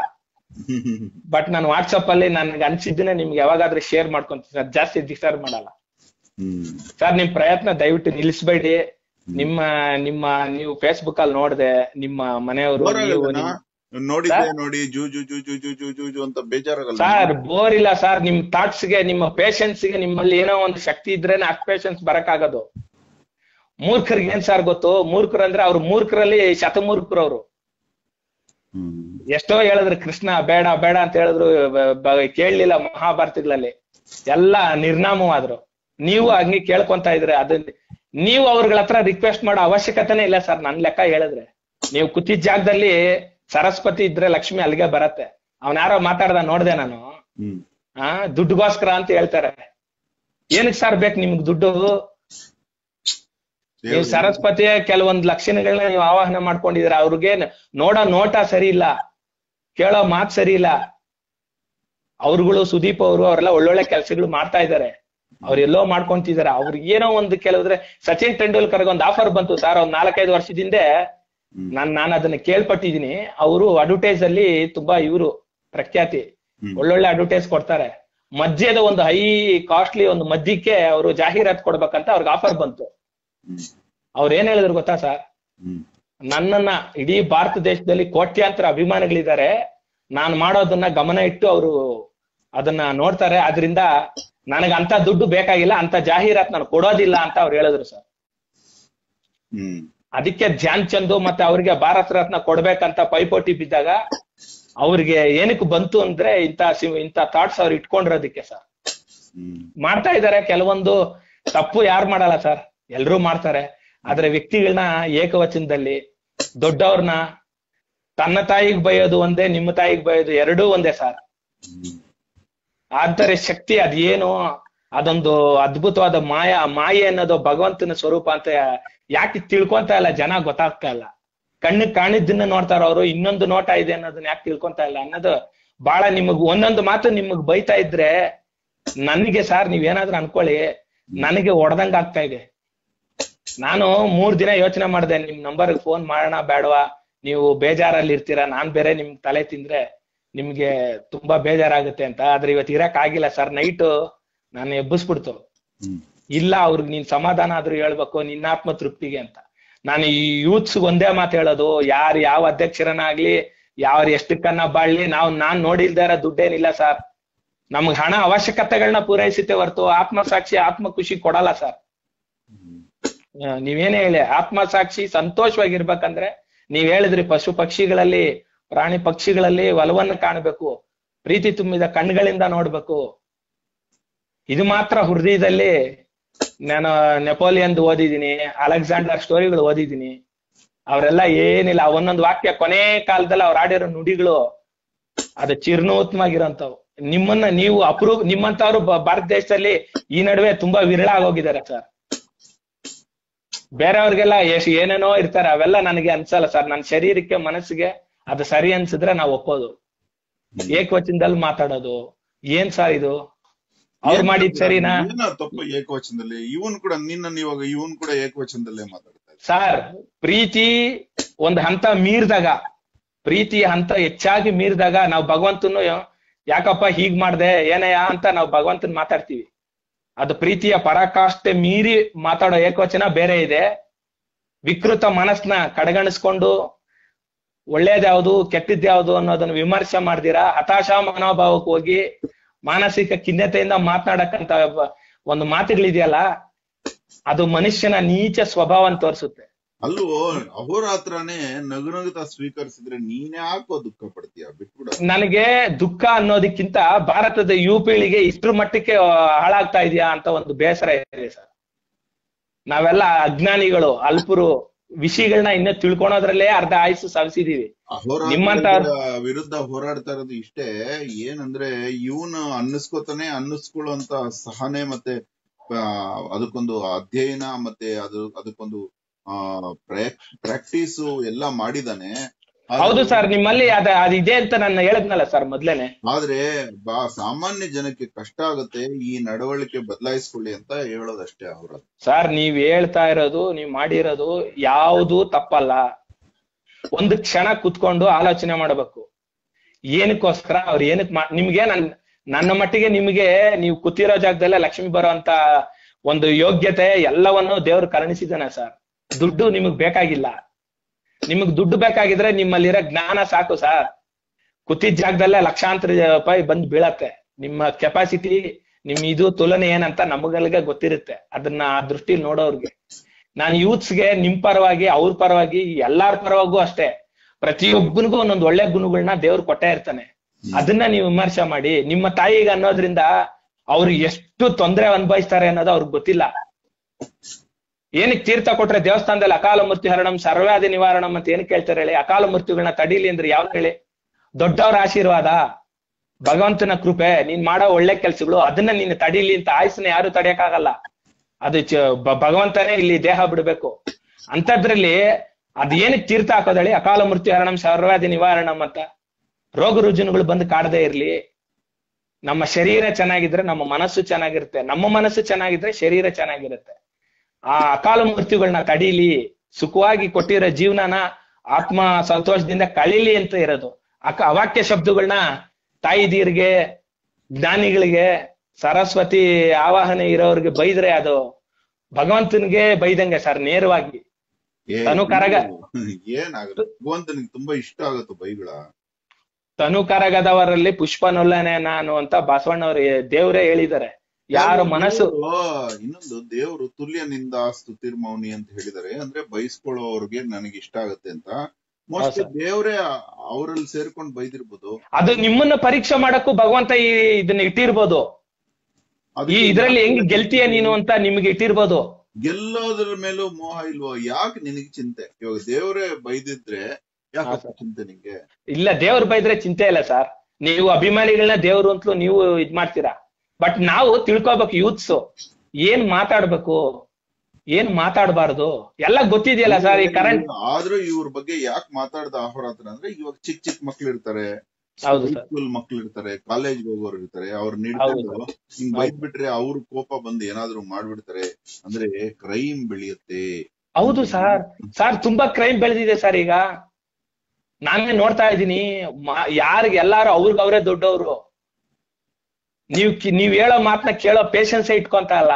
ಬಟ್ ನಾನು ವಾಟ್ಸಪ್ ಅಲ್ಲಿ ನನ್ಗೆ ಅನ್ಸಿದ್ದನ್ನೇ ನಿಮ್ಗೆ ಯಾವಾಗಾದ್ರೂ ಶೇರ್ ಮಾಡ್ಕೊಂತೀನಿ ಸರ್ ಜಾಸ್ತಿ ಡಿಸ್ಟರ್ಬ್ ಮಾಡಲ್ಲ ಹ್ಮ್ ಸರ್ ನಿಮ್ ಪ್ರಯತ್ನ ದಯವಿಟ್ಟು ನಿಲ್ಲಿಸ್ಬೇಡಿ ನಿಮ್ಮ ನಿಮ್ಮ ನೀವು ಫೇಸ್ಬುಕ್ ಅಲ್ಲಿ ನೋಡ್ದೆ ನಿಮ್ಮ ಮನೆಯವರು ಬೋರ್ ನೀವು ಆಗಲ್ವೇನಾ? ನಿಮ್- ನೋಡಿದ್ದೆ ಸರ್? ನೋಡಿ ಜೂ ಜೂ ಜೂ ಜೂ ಜೂ ಜೂ ಜೂ ಜೂ ಅಂತ ಬೇಜಾರಾಗಲ್ಲ ಸರ್ ಬೋರ್ ಇಲ್ಲ ಸರ್ ನಿಮ್ ಥಾಟ್ಸ್ ಗೆ ನಿಮ್ಮ ಪೇಷನ್ಸ್ ಗೆ ನಿಮ್ಮಲ್ಲಿ ಏನೋ ಒಂದು ಶಕ್ತಿ ಇದ್ರೇನೆ ಅಷ್ಟು ಪೇಷನ್ಸ್ ಬರಕ್ಕಾಗೋದು ಮೂರ್ಖರಿಗೆ ಏನ್ ಸರ್ ಗೊತ್ತು ಮೂರ್ಖರು ಅಂದ್ರೆ ಅವ್ರು ಮೂರ್ಖರಲ್ಲಿ ಶತಮೂರ್ಖರು ಅವರು ಹ್ಮ್ ಎಷ್ಟೋ ಹೇಳಿದ್ರು ಕೃಷ್ಣ ಬೇಡ ಬೇಡ ಅಂತ ಹೇಳಿದ್ರು ಬ- ಬ- ಕೇಳಲಿಲ್ಲ ಮಹಾಭಾರತಗಳಲ್ಲಿ ಎಲ್ಲ ನಿರ್ನಾಮವಾದ್ರು ನೀವು ಹಂಗೆ ಕೇಳ್ಕೊಂತ ಇದ್ರೆ ಅದನ್ನ ನೀವು ಅವ್ರಗಳ ಹತ್ರ ರಿಕ್ವೆಸ್ಟ್ ಮಾಡೋ ಅವಶ್ಯಕತೆನೇ ಇಲ್ಲ ಸರ್ ನನ್ ಲೆಕ್ಕ ಹೇಳಿದ್ರೆ ನೀವು ಕೂತಿದ್ ಜಾಗದಲ್ಲಿ ಸರಸ್ವತಿ ಇದ್ರೆ ಲಕ್ಷ್ಮಿ ಅಲ್ಲಿಗೆ ಬರತ್ತೆ ಅವನ್ ಯಾರೋ ಮಾತಾಡ್ದ ನೋಡ್ದೆ ನಾನು ಹ್ಮ್ ಆ ದುಡ್ಡುಗೋಸ್ಕರ ಅಂತ ಹೇಳ್ತಾರೆ ಏನಕ್ ಸರ್ ಬೇಕು ನಿಮ್ಗ್ ದುಡ್ಡು ನೀವು ದೇವ್ರು- ಸರಸ್ವತಿಯ ಕೆಲವೊಂದ್ ಲಕ್ಷಣಗಳನ್ನ ನೀವು ಆವಾಹನೆ ಮಾಡ್ಕೊಂಡಿದ್ದೀರಾ ಅವ್ರಿಗೆ ನೋಡೋ ನೋಟ ಸರಿ ಇಲ್ಲ ಕೇಳೋ ಮಾತ್ ಸರಿ ಇಲ್ಲ ಅವ್ರುಗಳು ಸುದೀಪ್ ಅವರು ಅವರೆಲ್ಲ ಒಳ್ಳೊಳ್ಳೆ ಕೆಲಸಗಳು ಮಾಡ್ತಾ ಇದ್ದಾರೆ ಅವ್ರು ಎಲ್ಲೋ ಮಾಡ್ಕೊಂತಿದಾರೆ ಅವ್ರಿಗೆ ಏನೋ ಒಂದು ಕೆಲವ್ರೆ ಸಚಿನ್ ತೆಂಡೂಲ್ಕರ್ಗೆ ಒಂದು ಆಫರ್ ಬಂತು ಸರ್ ಒಂದ್ ನಾಲ್ಕೈದು ವರ್ಷದಿಂದ ಹ್ಮ್. ನಾನ್ ನಾನು ಅದನ್ನ ಕೇಳ್ಪಟ್ಟಿದೀನಿ ಅವರು ಅಡ್ವರ್ಟೈಸ್ ಅಲ್ಲಿ ತುಂಬಾ ಇವರು ಪ್ರಖ್ಯಾತಿ ಹ್ಮ್. ಒಳ್ಳೊಳ್ಳೆ ಅಡ್ವರ್ಟೈಸ್ ಕೊಡ್ತಾರೆ ಮದ್ಯದ ಒಂದು ಹೈ ಕಾಸ್ಟ್ಲಿ ಒಂದು ಮದ್ಯಕ್ಕೆ ಅವರು ಜಾಹೀರಾತ್ ಕೊಡ್ಬೇಕಂತ ಅವ್ರಿಗೆ ಆಫರ್ ಬಂತು ಹ್ಮ್. ಅವ್ರು ಏನ್ ಹೇಳಿದ್ರು ಗೊತ್ತಾ ಸರ್ ಹ್ಮ್. ನನ್ನನ್ನ ಇಡೀ ಭಾರತ ದೇಶದಲ್ಲಿ ಕೋಟ್ಯಾಂತರ ಅಭಿಮಾನಿಗಳಿದ್ದಾರೆ ನಾನು ಮಾಡೋದನ್ನ ಗಮನ ಇಟ್ಟು ಅವರು ಅದನ್ನ ನೋಡ್ತಾರೆ ಅದರಿಂದ ನನಗೆ ಅಂತ ದುಡ್ಡು ಬೇಕಾಗಿಲ್ಲ ಅಂತ ಜಾಹೀರಾತ್ ನಾನು ಕೊಡೋದಿಲ್ಲ ಅಂತ ಅವ್ರು ಹೇಳಿದ್ರು ಸರ್ ಹ್ಮ್. ಅದಕ್ಕೆ ಧ್ಯಾನ್ ಚಂದ್ ಮತ್ತೆ ಅವ್ರಿಗೆ ಭಾರತ ರತ್ನ ಕೊಡ್ಬೇಕಂತ ಪೈಪೋಟಿ ಬಿದ್ದಾಗ ಅವ್ರಿಗೆ ಏನಕ್ಕೆ ಬಂತು ಅಂದ್ರೆ ಇಂತ ಸಿ- ಇಂತ ಥಾಟ್ಸ್ ಅವ್ರು ಇಟ್ಕೊಂಡಿರೋದಕ್ಕೆ ಸರ್ ಹ್ಮ್. ಮಾಡ್ತಾ ಇದಾರೆ ಕೆಲವೊಂದು ತಪ್ಪು ಯಾರು ಮಾಡಲ್ಲ ಸರ್ ಎಲ್ರೂ ಮಾಡ್ತಾರೆ ಆದ್ರೆ ವ್ಯಕ್ತಿಗಳನ್ನ ಏಕವಚನದಲ್ಲಿ ದೊಡ್ಡವ್ರನ್ನ ತನ್ನ ತಾಯಿಗ್ ಬೈಯೋದು ಒಂದೇ ನಿಮ್ಮ ತಾಯಿಗ್ ಬೈಯೋದು ಎರಡೂ ಒಂದೇ ಸರ್ ಹ್ಮ್. ಆದರೆ ಶಕ್ತಿ ಅದೇನು ಅದೊಂದು ಅದ್ಭುತವಾದ ಮಾಯ ಮಾಯೆ ಅನ್ನೋದು ಭಗವಂತನ ಸ್ವರೂಪ ಅಂತ ಯಾಕೆ ತಿಳ್ಕೊಂತ ಇಲ್ಲ ಜನ ಗೊತ್ತಾಗ್ತಾ ಇಲ್ಲ ಕಣ್ಣಿಗೆ ಕಾಣಿದ್ದನ್ನ ನೋಡ್ತಾರ ಅವರು ಇನ್ನೊಂದು ನೋಟ ಇದೆ ಅನ್ನೋದನ್ನ ಯಾಕೆ ತಿಳ್ಕೊಂತ ಇಲ್ಲ ಅನ್ನೋದು ಬಹಳ ನಿಮಗ್ ಒಂದೊಂದು ಮಾತು ನಿಮಗ್ ಬೈತಾ ಇದ್ರೆ ನನಗೆ ಸಾರ್ ನೀವೇನಾದ್ರೂ ಅನ್ಕೊಳ್ಳಿ ನನಗೆ ಹೊಡೆದಂಗ ಆಗ್ತಾ ಇದೆ ನಾನು ಮೂರ್ ದಿನ ಯೋಚನೆ ಮಾಡಿದೆ ನಿಮ್ ನಂಬರ್ಗೆ ಫೋನ್ ಮಾಡೋಣ ಬೇಡವಾ ನೀವು ಬೇಜಾರಲ್ಲಿ ಇರ್ತೀರಾ ನಾನ್ ಬೇರೆ ನಿಮ್ ತಲೆ ತಿಂದ್ರೆ ನಿಮ್ಗೆ ತುಂಬಾ ಬೇಜಾರಾಗುತ್ತೆ ಅಂತ ಆದ್ರೆ ಇವತ್ತು ಇರಕ್ ಆಗಿಲ್ಲ ಸರ್ ನೈಟ್ ನಾನು ಎಬ್ಬಿಸ್ಬಿಡ್ತು ಹ್ಮ್. ಇಲ್ಲ ಅವ್ರಿಗೆ ನೀನ್ ಸಮಾಧಾನ ಆದ್ರೂ ಹೇಳ್ಬೇಕು ನಿನ್ನ ಆತ್ಮ ತೃಪ್ತಿಗೆ ಅಂತ ನಾನು ಈ ಯೂತ್ಸ್ ಒಂದೇ ಮಾತು ಹೇಳೋದು ಯಾರು ಯಾವ ಅಧ್ಯಕ್ಷರನ್ನಾಗ್ಲಿ ಯಾರು ಎಷ್ಟಕ್ಕನ್ನ ಬಾಳ್ಲಿ ನಾವು ನಾನ್ ನೋಡಿಲ್ದೇ ಇರೋ ದುಡ್ಡೇನಿಲ್ಲ ಸರ್ ನಮ್ಗ್ ಹಣ ಅವಶ್ಯಕತೆಗಳನ್ನ ಪೂರೈಸುತ್ತೆ ಹೊರತು ಆತ್ಮಸಾಕ್ಷಿ ಆತ್ಮ ಖುಷಿ ಕೊಡಲ್ಲ ಸರ್ ಆ, ನೀವೇನೇ ಹೇಳಿ ಆತ್ಮಸಾಕ್ಷಿ ಸಂತೋಷವಾಗಿರ್ಬೇಕಂದ್ರೆ ನೀವ್ ಹೇಳಿದ್ರಿ ಪಶು ಪಕ್ಷಿಗಳಲ್ಲಿ ಪ್ರಾಣಿ ಪಕ್ಷಿಗಳಲ್ಲಿ ಒಲವನ್ನು ಕಾಣಬೇಕು ಪ್ರೀತಿ ತುಂಬಿದ ಕಣ್ಗಳಿಂದ ನೋಡ್ಬೇಕು ಇದು ಮಾತ್ರ ಹೃದಯದಲ್ಲಿ ನಾನು ನೆಪೋಲಿಯನ್ ಓದಿದೀನಿ ಅಲೆಕ್ಸಾಂಡರ್ ಸ್ಟೋರಿಗಳು ಓದಿದೀನಿ ಅವರೆಲ್ಲ ಏನಿಲ್ಲ ಒಂದೊಂದು ವಾಕ್ಯ ಕೊನೆ ಕಾಲದಲ್ಲಿ ಅವ್ರು ಆಡಿರೋ ನುಡಿಗಳು ಅದು ಚಿರ್ನೂತ್ಮವಾಗಿರೋಂಥವು ನಿಮ್ಮನ್ನ ನೀವು ಅಪ್ರೂವ್ ನಿಮ್ಮಂತವ್ರು ಬ- ಭಾರತ ದೇಶದಲ್ಲಿ ಈ ನಡುವೆ ತುಂಬಾ ವಿರಳ ಆಗೋಗಿದ್ದಾರೆ ಸರ್ ಬೇರೆಯವ್ರಿಗೆಲ್ಲ ಎಷ್ಟ್ ಏನೇನೋ ಇರ್ತಾರೆ ಅವೆಲ್ಲ ನನಗೆ ಅನ್ಸಲ್ಲ ಸರ್ ನನ್ನ ಶರೀರಕ್ಕೆ ಮನಸ್ಸಿಗೆ ಅದು ಸರಿ ಅನ್ಸಿದ್ರೆ ನಾವು ಒಪ್ಪೋದು ಏಕವಚನದಲ್ಲಿ ಮಾತಾಡೋದು ಏನ್ ಸರ್ ಇದು ಅವ್ರು ಮಾಡಿದ್ ಸರಿನಾ ಏನೋ ತಪ್ಪು ಏಕವಚನದಲ್ಲಿ ಇವನ್ ಕೂಡ ನಿನ್ನ ಇವಾಗ ಇವನ್ ಕೂಡ ಏಕವಚನದಲ್ಲೇ ಮಾತಾಡ್ತಾ ಇದ್ದ ಸರ್ ಪ್ರೀತಿ ಒಂದ್ ಹಂತ ಮೀರ್ದಾಗ ಪ್ರೀತಿ ಹಂತ ಹೆಚ್ಚಾಗಿ ಮೀರ್ದಾಗ ನಾವು ಭಗವಂತನು ಯಾಕಪ್ಪ ಹೀಗ್ ಮಾಡ್ದೆ ಏನಯ್ಯ ಅಂತ ನಾವು ಭಗವಂತನ್ ಮಾತಾಡ್ತೀವಿ ಅದು ಪ್ರೀತಿಯ ಪರಾಕಾಷ್ಠೆ ಮೀರಿ ಮಾತಾಡೋ ಏಕವಚನ ಬೇರೆ ಇದೆ ವಿಕೃತ ಮನಸ್ನ ಕಡೆಗಣಿಸ್ಕೊಂಡು ಒಳ್ಳೇದ್ಯಾವ್ದು ಕೆಟ್ಟದ್ಯಾವ್ದು ಅನ್ನೋದನ್ನ ವಿಮರ್ಶೆ ಮಾಡ್ದಿರಾ ಹತಾಶ ಮನೋಭಾವಕ್ಕೆ ಹೋಗಿ ಮಾನಸಿಕ ಖಿನ್ನತೆಯಿಂದ ಮಾತನಾಡಕ್ಕಂತ ಒಂದು ಮಾತುಗಳಿದೆಯಲ್ಲ ಅದು ಮನುಷ್ಯನ ನೀಚ ಸ್ವಭಾವನ ತೋರಿಸುತ್ತೆ ಅಲ್ಲೂ ಅಹೋರಾತ್ರನೇ ನಗು ನಗುತ್ತಾ ಸ್ವೀಕರಿಸಿದ್ರೆ ನೀನೇ ಯಾಕೋ ದುಃಖ ಪಡ್ತೀಯ ಬಿಟ್ಬಿಡ ನನಗೆ ದುಃಖ ಅನ್ನೋದಕ್ಕಿಂತ ಭಾರತದ ಯುವ ಪೀಳಿಗೆ ಇಷ್ಟ್ರ ಮಟ್ಟಕ್ಕೆ ಆ, ಹಾಳಾಗ್ತಾ ಇದೆಯಾ ಅಂತ ಒಂದು ಬೇಸರ ಇದೆ ಸರ್ ನಾವೆಲ್ಲ ಅಜ್ಞಾನಿಗಳು ಅಲ್ಪರು ವಿಷಯಗಳನ್ನ ಇನ್ನೂ ತಿಳ್ಕೊಳೋದ್ರಲ್ಲೇ ಅರ್ಧ ಆಯುಸ್ಸು ಸವಿಸಿದೀವಿ ನಿಮ್ಮಂತ- ಅಹೋರಾತ್ರ ವಿರುದ್ಧ ಹೋರಾಡ್ತಾ ಇರೋದು ಇಷ್ಟೇ ಏನಂದ್ರೆ ಇವನು ಅನ್ನಿಸ್ಕೋತಾನೆ ಅನ್ನಿಸ್ಕೊಳ್ಳುವಂತ ಸಹನೆ ಮತ್ತೆ ಆ, ಅದಕ್ಕೊಂದು ಅಧ್ಯಯನ ಮತ್ತೆ ಅದು ಅದಕ್ಕೊಂದು ಆ ಪ್ರಾಕ್ಟೀಸ್ ಎಲ್ಲ ಮಾಡಿದಾನೆ ಆದ್ರೆ- ಹೌದು ಸರ್ ನಿಮ್ಮಲ್ಲಿ ಅದ ಅದಿದೆ ಅಂತ ನಾನು ಹೇಳದ್ನಲ್ಲ ಸರ್ ಮೊದ್ಲೇನೆ ಆದ್ರೆ ಬಾ ಸಾಮಾನ್ಯ ಜನಕ್ಕೆ ಕಷ್ಟ ಆಗುತ್ತೆ ಈ ನಡವಳಿಕೆ ಬದಲಾಯಿಸ್ಕೊಳ್ಳಿ ಅಂತ ಹೇಳೋದಷ್ಟೇ ಅವರ ಸರ್ ನೀವ್ ಹೇಳ್ತಾ ಇರೋದು ನೀವ್ ಮಾಡಿರೋದು ಯಾವುದು ತಪ್ಪಲ್ಲ ಒಂದು ಕ್ಷಣ ಕುತ್ಕೊಂಡು ಆಲೋಚನೆ ಮಾಡಬೇಕು ಏನಕ್ಕೋಸ್ಕರ ಅವ್ರು ಏನಕ್ ಮಾ ನಿಮ್ಗೆ ನನ್ ನನ್ನ ಮಟ್ಟಿಗೆ ನಿಮ್ಗೆ ನೀವು ಕೂತಿರೋ ಜಾಗದಲ್ಲೇ ಲಕ್ಷ್ಮಿ ಬರುವಂತ ಒಂದು ಯೋಗ್ಯತೆ ಎಲ್ಲವನ್ನು ದೇವ್ರು ಕರುಣಿಸಿದ್ದಾನೆ ಸರ್ ದುಡ್ಡು ನಿಮಗ್ ಬೇಕಾಗಿಲ್ಲ ನಿಮಗ್ ದುಡ್ಡು ಬೇಕಾಗಿದ್ರೆ ನಿಮ್ಮಲ್ಲಿರೋ ಜ್ಞಾನ ಸಾಕು ಸರ್ ಕೂತಿದ್ ಜಾಗದಲ್ಲೇ ಲಕ್ಷಾಂತರ ರೂಪಾಯಿ ಬಂದ್ ಬೀಳತ್ತೆ ನಿಮ್ಮ ಕೆಪಾಸಿಟಿ ನಿಮ್ ಇದು ತುಲನೆ ಏನಂತ ನಮಗಲ್ಗೆ ಗೊತ್ತಿರುತ್ತೆ ಅದನ್ನ ಆ ದೃಷ್ಟಿಲಿ ನೋಡೋರ್ಗೆ ನಾನು ಯೂತ್ಸ್ಗೆ ನಿಮ್ ಪರವಾಗಿ ಅವ್ರ ಪರವಾಗಿ ಎಲ್ಲಾರ ಪರವಾಗೂ ಅಷ್ಟೇ ಪ್ರತಿಯೊಬ್ಬನಿಗೂ ಒಂದೊಂದು ಒಳ್ಳೆ ಗುಣಗಳನ್ನ ದೇವ್ರು ಕೊಟ್ಟೇ ಇರ್ತಾನೆ ಅದನ್ನ ನೀವು ವಿಮರ್ಶೆ ಮಾಡಿ ನಿಮ್ಮ ತಾಯಿಗೆ ಅನ್ನೋದ್ರಿಂದ ಅವ್ರು ಎಷ್ಟು ತೊಂದರೆ ಅನುಭವಿಸ್ತಾರೆ ಅನ್ನೋದು ಅವ್ರಿಗೆ ಗೊತ್ತಿಲ್ಲ ಏನಕ್ಕೆ ತೀರ್ಥ ಕೊಟ್ರೆ ದೇವಸ್ಥಾನದಲ್ಲಿ ಅಕಾಲ ಮೃತ್ಯು ಹರಣಂ ಸರ್ವಾದಿ ನಿವಾರಣಂ ಅಂತ ಏನಕ್ಕೆ ಹೇಳ್ತಾರೆ ಹೇಳಿ ಅಕಾಲ ಮೃತ್ಯುಗಳನ್ನ ತಡೀಲಿ ಅಂದ್ರೆ ಯಾವ್ದು ಹೇಳಿ ದೊಡ್ಡವರ ಆಶೀರ್ವಾದ ಭಗವಂತನ ಕೃಪೆ ನೀನ್ ಮಾಡೋ ಒಳ್ಳೆ ಕೆಲ್ಸಗಳು ಅದನ್ನ ನೀನು ತಡೀಲಿ ಅಂತ ಆಯ್ಸನ್ನ ಯಾರು ತಡೆಯಕ್ಕಾಗಲ್ಲ ಅದು ಚ- ಭ- ಭಗವಂತನೇ ಇಲ್ಲಿ ದೇಹ ಬಿಡ್ಬೇಕು ಅಂತದ್ರಲ್ಲಿ ಅದ್ ಏನಕ್ಕೆ ತೀರ್ಥ ಹಾಕೋದಳಿ ಅಕಾಲ ಮೃತ್ಯು ಹರಣಂ ಸರ್ವಾದಿ ನಿವಾರಣಂ ಅಂತ ರೋಗ ರುಜಿನಗಳು ಬಂದು ಕಾಡದೇ ಇರ್ಲಿ ನಮ್ಮ ಶರೀರ ಚೆನ್ನಾಗಿದ್ರೆ ನಮ್ಮ ಮನಸ್ಸು ಚೆನ್ನಾಗಿರುತ್ತೆ ನಮ್ಮ ಮನಸ್ಸು ಚೆನ್ನಾಗಿದ್ರೆ ಶರೀರ ಚೆನ್ನಾಗಿರುತ್ತೆ ಆ ಅಕಾಲ ಮೃತ್ಯುಗಳನ್ನ ತಡೀಲಿ ಸುಖವಾಗಿ ಕೊಟ್ಟಿರೋ ಜೀವನನ ಆತ್ಮ ಸಂತೋಷದಿಂದ ಕಳೀಲಿ ಅಂತ ಇರೋದು ಅಕ ಅವಾಕ್ಯ ಶಬ್ದಗಳನ್ನ ತಾಯಿದೀರ್ಗೆ ಜ್ಞಾನಿಗಳಿಗೆ ಸರಸ್ವತಿ ಆವಾಹನೆ ಇರೋರಿಗೆ ಬೈದ್ರೆ ಅದು ಭಗವಂತನಿಗೆ ಬೈದಂಗೆ ಸರ್ ನೇರವಾಗಿ ಏ, ತನು ಕರಗ. ಏನಾಗುತ್ತೆ ಭಗವಂತನಿಗೆ ತುಂಬಾ ಇಷ್ಟ ಆಗುತ್ತೆ ಬೈಗಳ ತನು ಕರಗದವರಲ್ಲಿ ಪುಷ್ಪನೊಲ್ಲನೆ ನಾನು ಅಂತ ಬಸವಣ್ಣವ್ರು ದೇವ್ರೇ ಹೇಳಿದ್ದಾರೆ ಯಾರು ಮನಸ್ಸು ದೇವ್ರು- ಇನ್ನೊಂದು ದೇವರು ತುಲ್ಯನಿಂದ ಸ್ತುತಿರ್ಮೌನಿ ಅಂತ ಹೇಳಿದ್ದಾರೆ ಅಂದ್ರೆ ಬೈಸ್ಕೊಳ್ಳೋರ್ಗೆ ನನಗೆ ಇಷ್ಟ ಆಗುತ್ತೆ ಅಂತ ಮೋಸ್ಟ್ ಹೌದು ಸರ್. ದೇವ್ರೇ ಅವರಲ್ಲಿ ಸೇರ್ಕೊಂಡು ಬೈದಿರ್ಬೋದು ಅದು ನಿಮ್ಮನ್ನ ಪರೀಕ್ಷೆ ಮಾಡಕ್ಕೂ ಭಗವಂತ ಈ ಇದನ್ನ ಇಟ್ಟಿರ್ಬೋದು ಈ ಅದಕ್ಕೆ ಇದ್ರಲ್ಲಿ ಹೆಂಗ್ ಗೆಲ್ತೀಯ ನೀನು ಅಂತ ನಿಮ್ಗೆ ಇಟ್ಟಿರ್ಬೋದು ಗೆಲ್ಲೋದ್ರ ಮೇಲೂ ಮೋಹ ಇಲ್ವೋ ಯಾಕೆ ನಿನಗೆ ಚಿಂತೆ ಇವಾಗ ದೇವರೇ ಬೈದಿದ್ರೆ ಹಾ, ಯಾಕೆ ಸರ್. ಚಿಂತೆ ನಿಂಗೆ ಇಲ್ಲ ದೇವ್ರ ಬೈದ್ರೆ ಚಿಂತೆ ಇಲ್ಲ ಸರ್ ನೀವು ಅಭಿಮಾನಿಗಳನ್ನ ದೇವ್ರು ಅಂತಲೂ ನೀವು ಇದ್ ಮಾಡ್ತೀರಾ ಬಟ್ ನಾವು ತಿಳ್ಕೊಬೇಕು ಯೂತ್ಸ್ ಏನ್ ಮಾತಾಡ್ಬೇಕು ಏನ್ ಮಾತಾಡಬಾರ್ದು ಎಲ್ಲ ಗೊತ್ತಿದೆಯಲ್ಲ ಸರ್ ಈ ಕರೆಂಟ್ ಆದ್ರೂ ಇವ್ರ ಬಗ್ಗೆ ಯಾಕೆ ಮಾತಾಡ್ದ ಅಹೋರಾತ್ರ ಅಂದ್ರೆ ಇವಾಗ ಚಿಕ್ಕ ಚಿಕ್ಕ ಮಕ್ಳು ಇರ್ತಾರೆ ಹೌದು ಸರ್ ಸ್ಕೂಲ್ ಮಕ್ಳು ಇರ್ತಾರೆ ಕಾಲೇಜ್ ಹೋಗೋರು ಇರ್ತಾರೆ ಅವ್ರ ಹೌದು ನಿಡ್ಕೊಂಡು ಹಿಂಗ್ ಬೈದ್ ಬಿಟ್ರೆ ಅವ್ರ ಕೋಪ ಬಂದು ಏನಾದ್ರು ಮಾಡ್ಬಿಡ್ತಾರೆ ಅಂದ್ರೆ ಕ್ರೈಮ್ ಬೆಳೆಯುತ್ತೆ ಹೌದು ಸರ್ ಸರ್ ತುಂಬಾ ಕ್ರೈಮ್ ಬೆಳೆದಿದೆ ಸರ್ ಈಗ ನಾನೇ ನೋಡ್ತಾ ಇದ್ದೀನಿ ಯಾರಿಗೆ ಎಲ್ಲಾರು ಅವ್ರಿಗೆ ಅವರೇ ದೊಡ್ಡವರು ನೀವ್ ಕಿ- ನೀವ್ ಹೇಳೋ ಮಾತನ್ನ ಕೇಳೋ ಪೇಶನ್ಸ್ ಇಟ್ಕೊಂತ ಅಲ್ಲ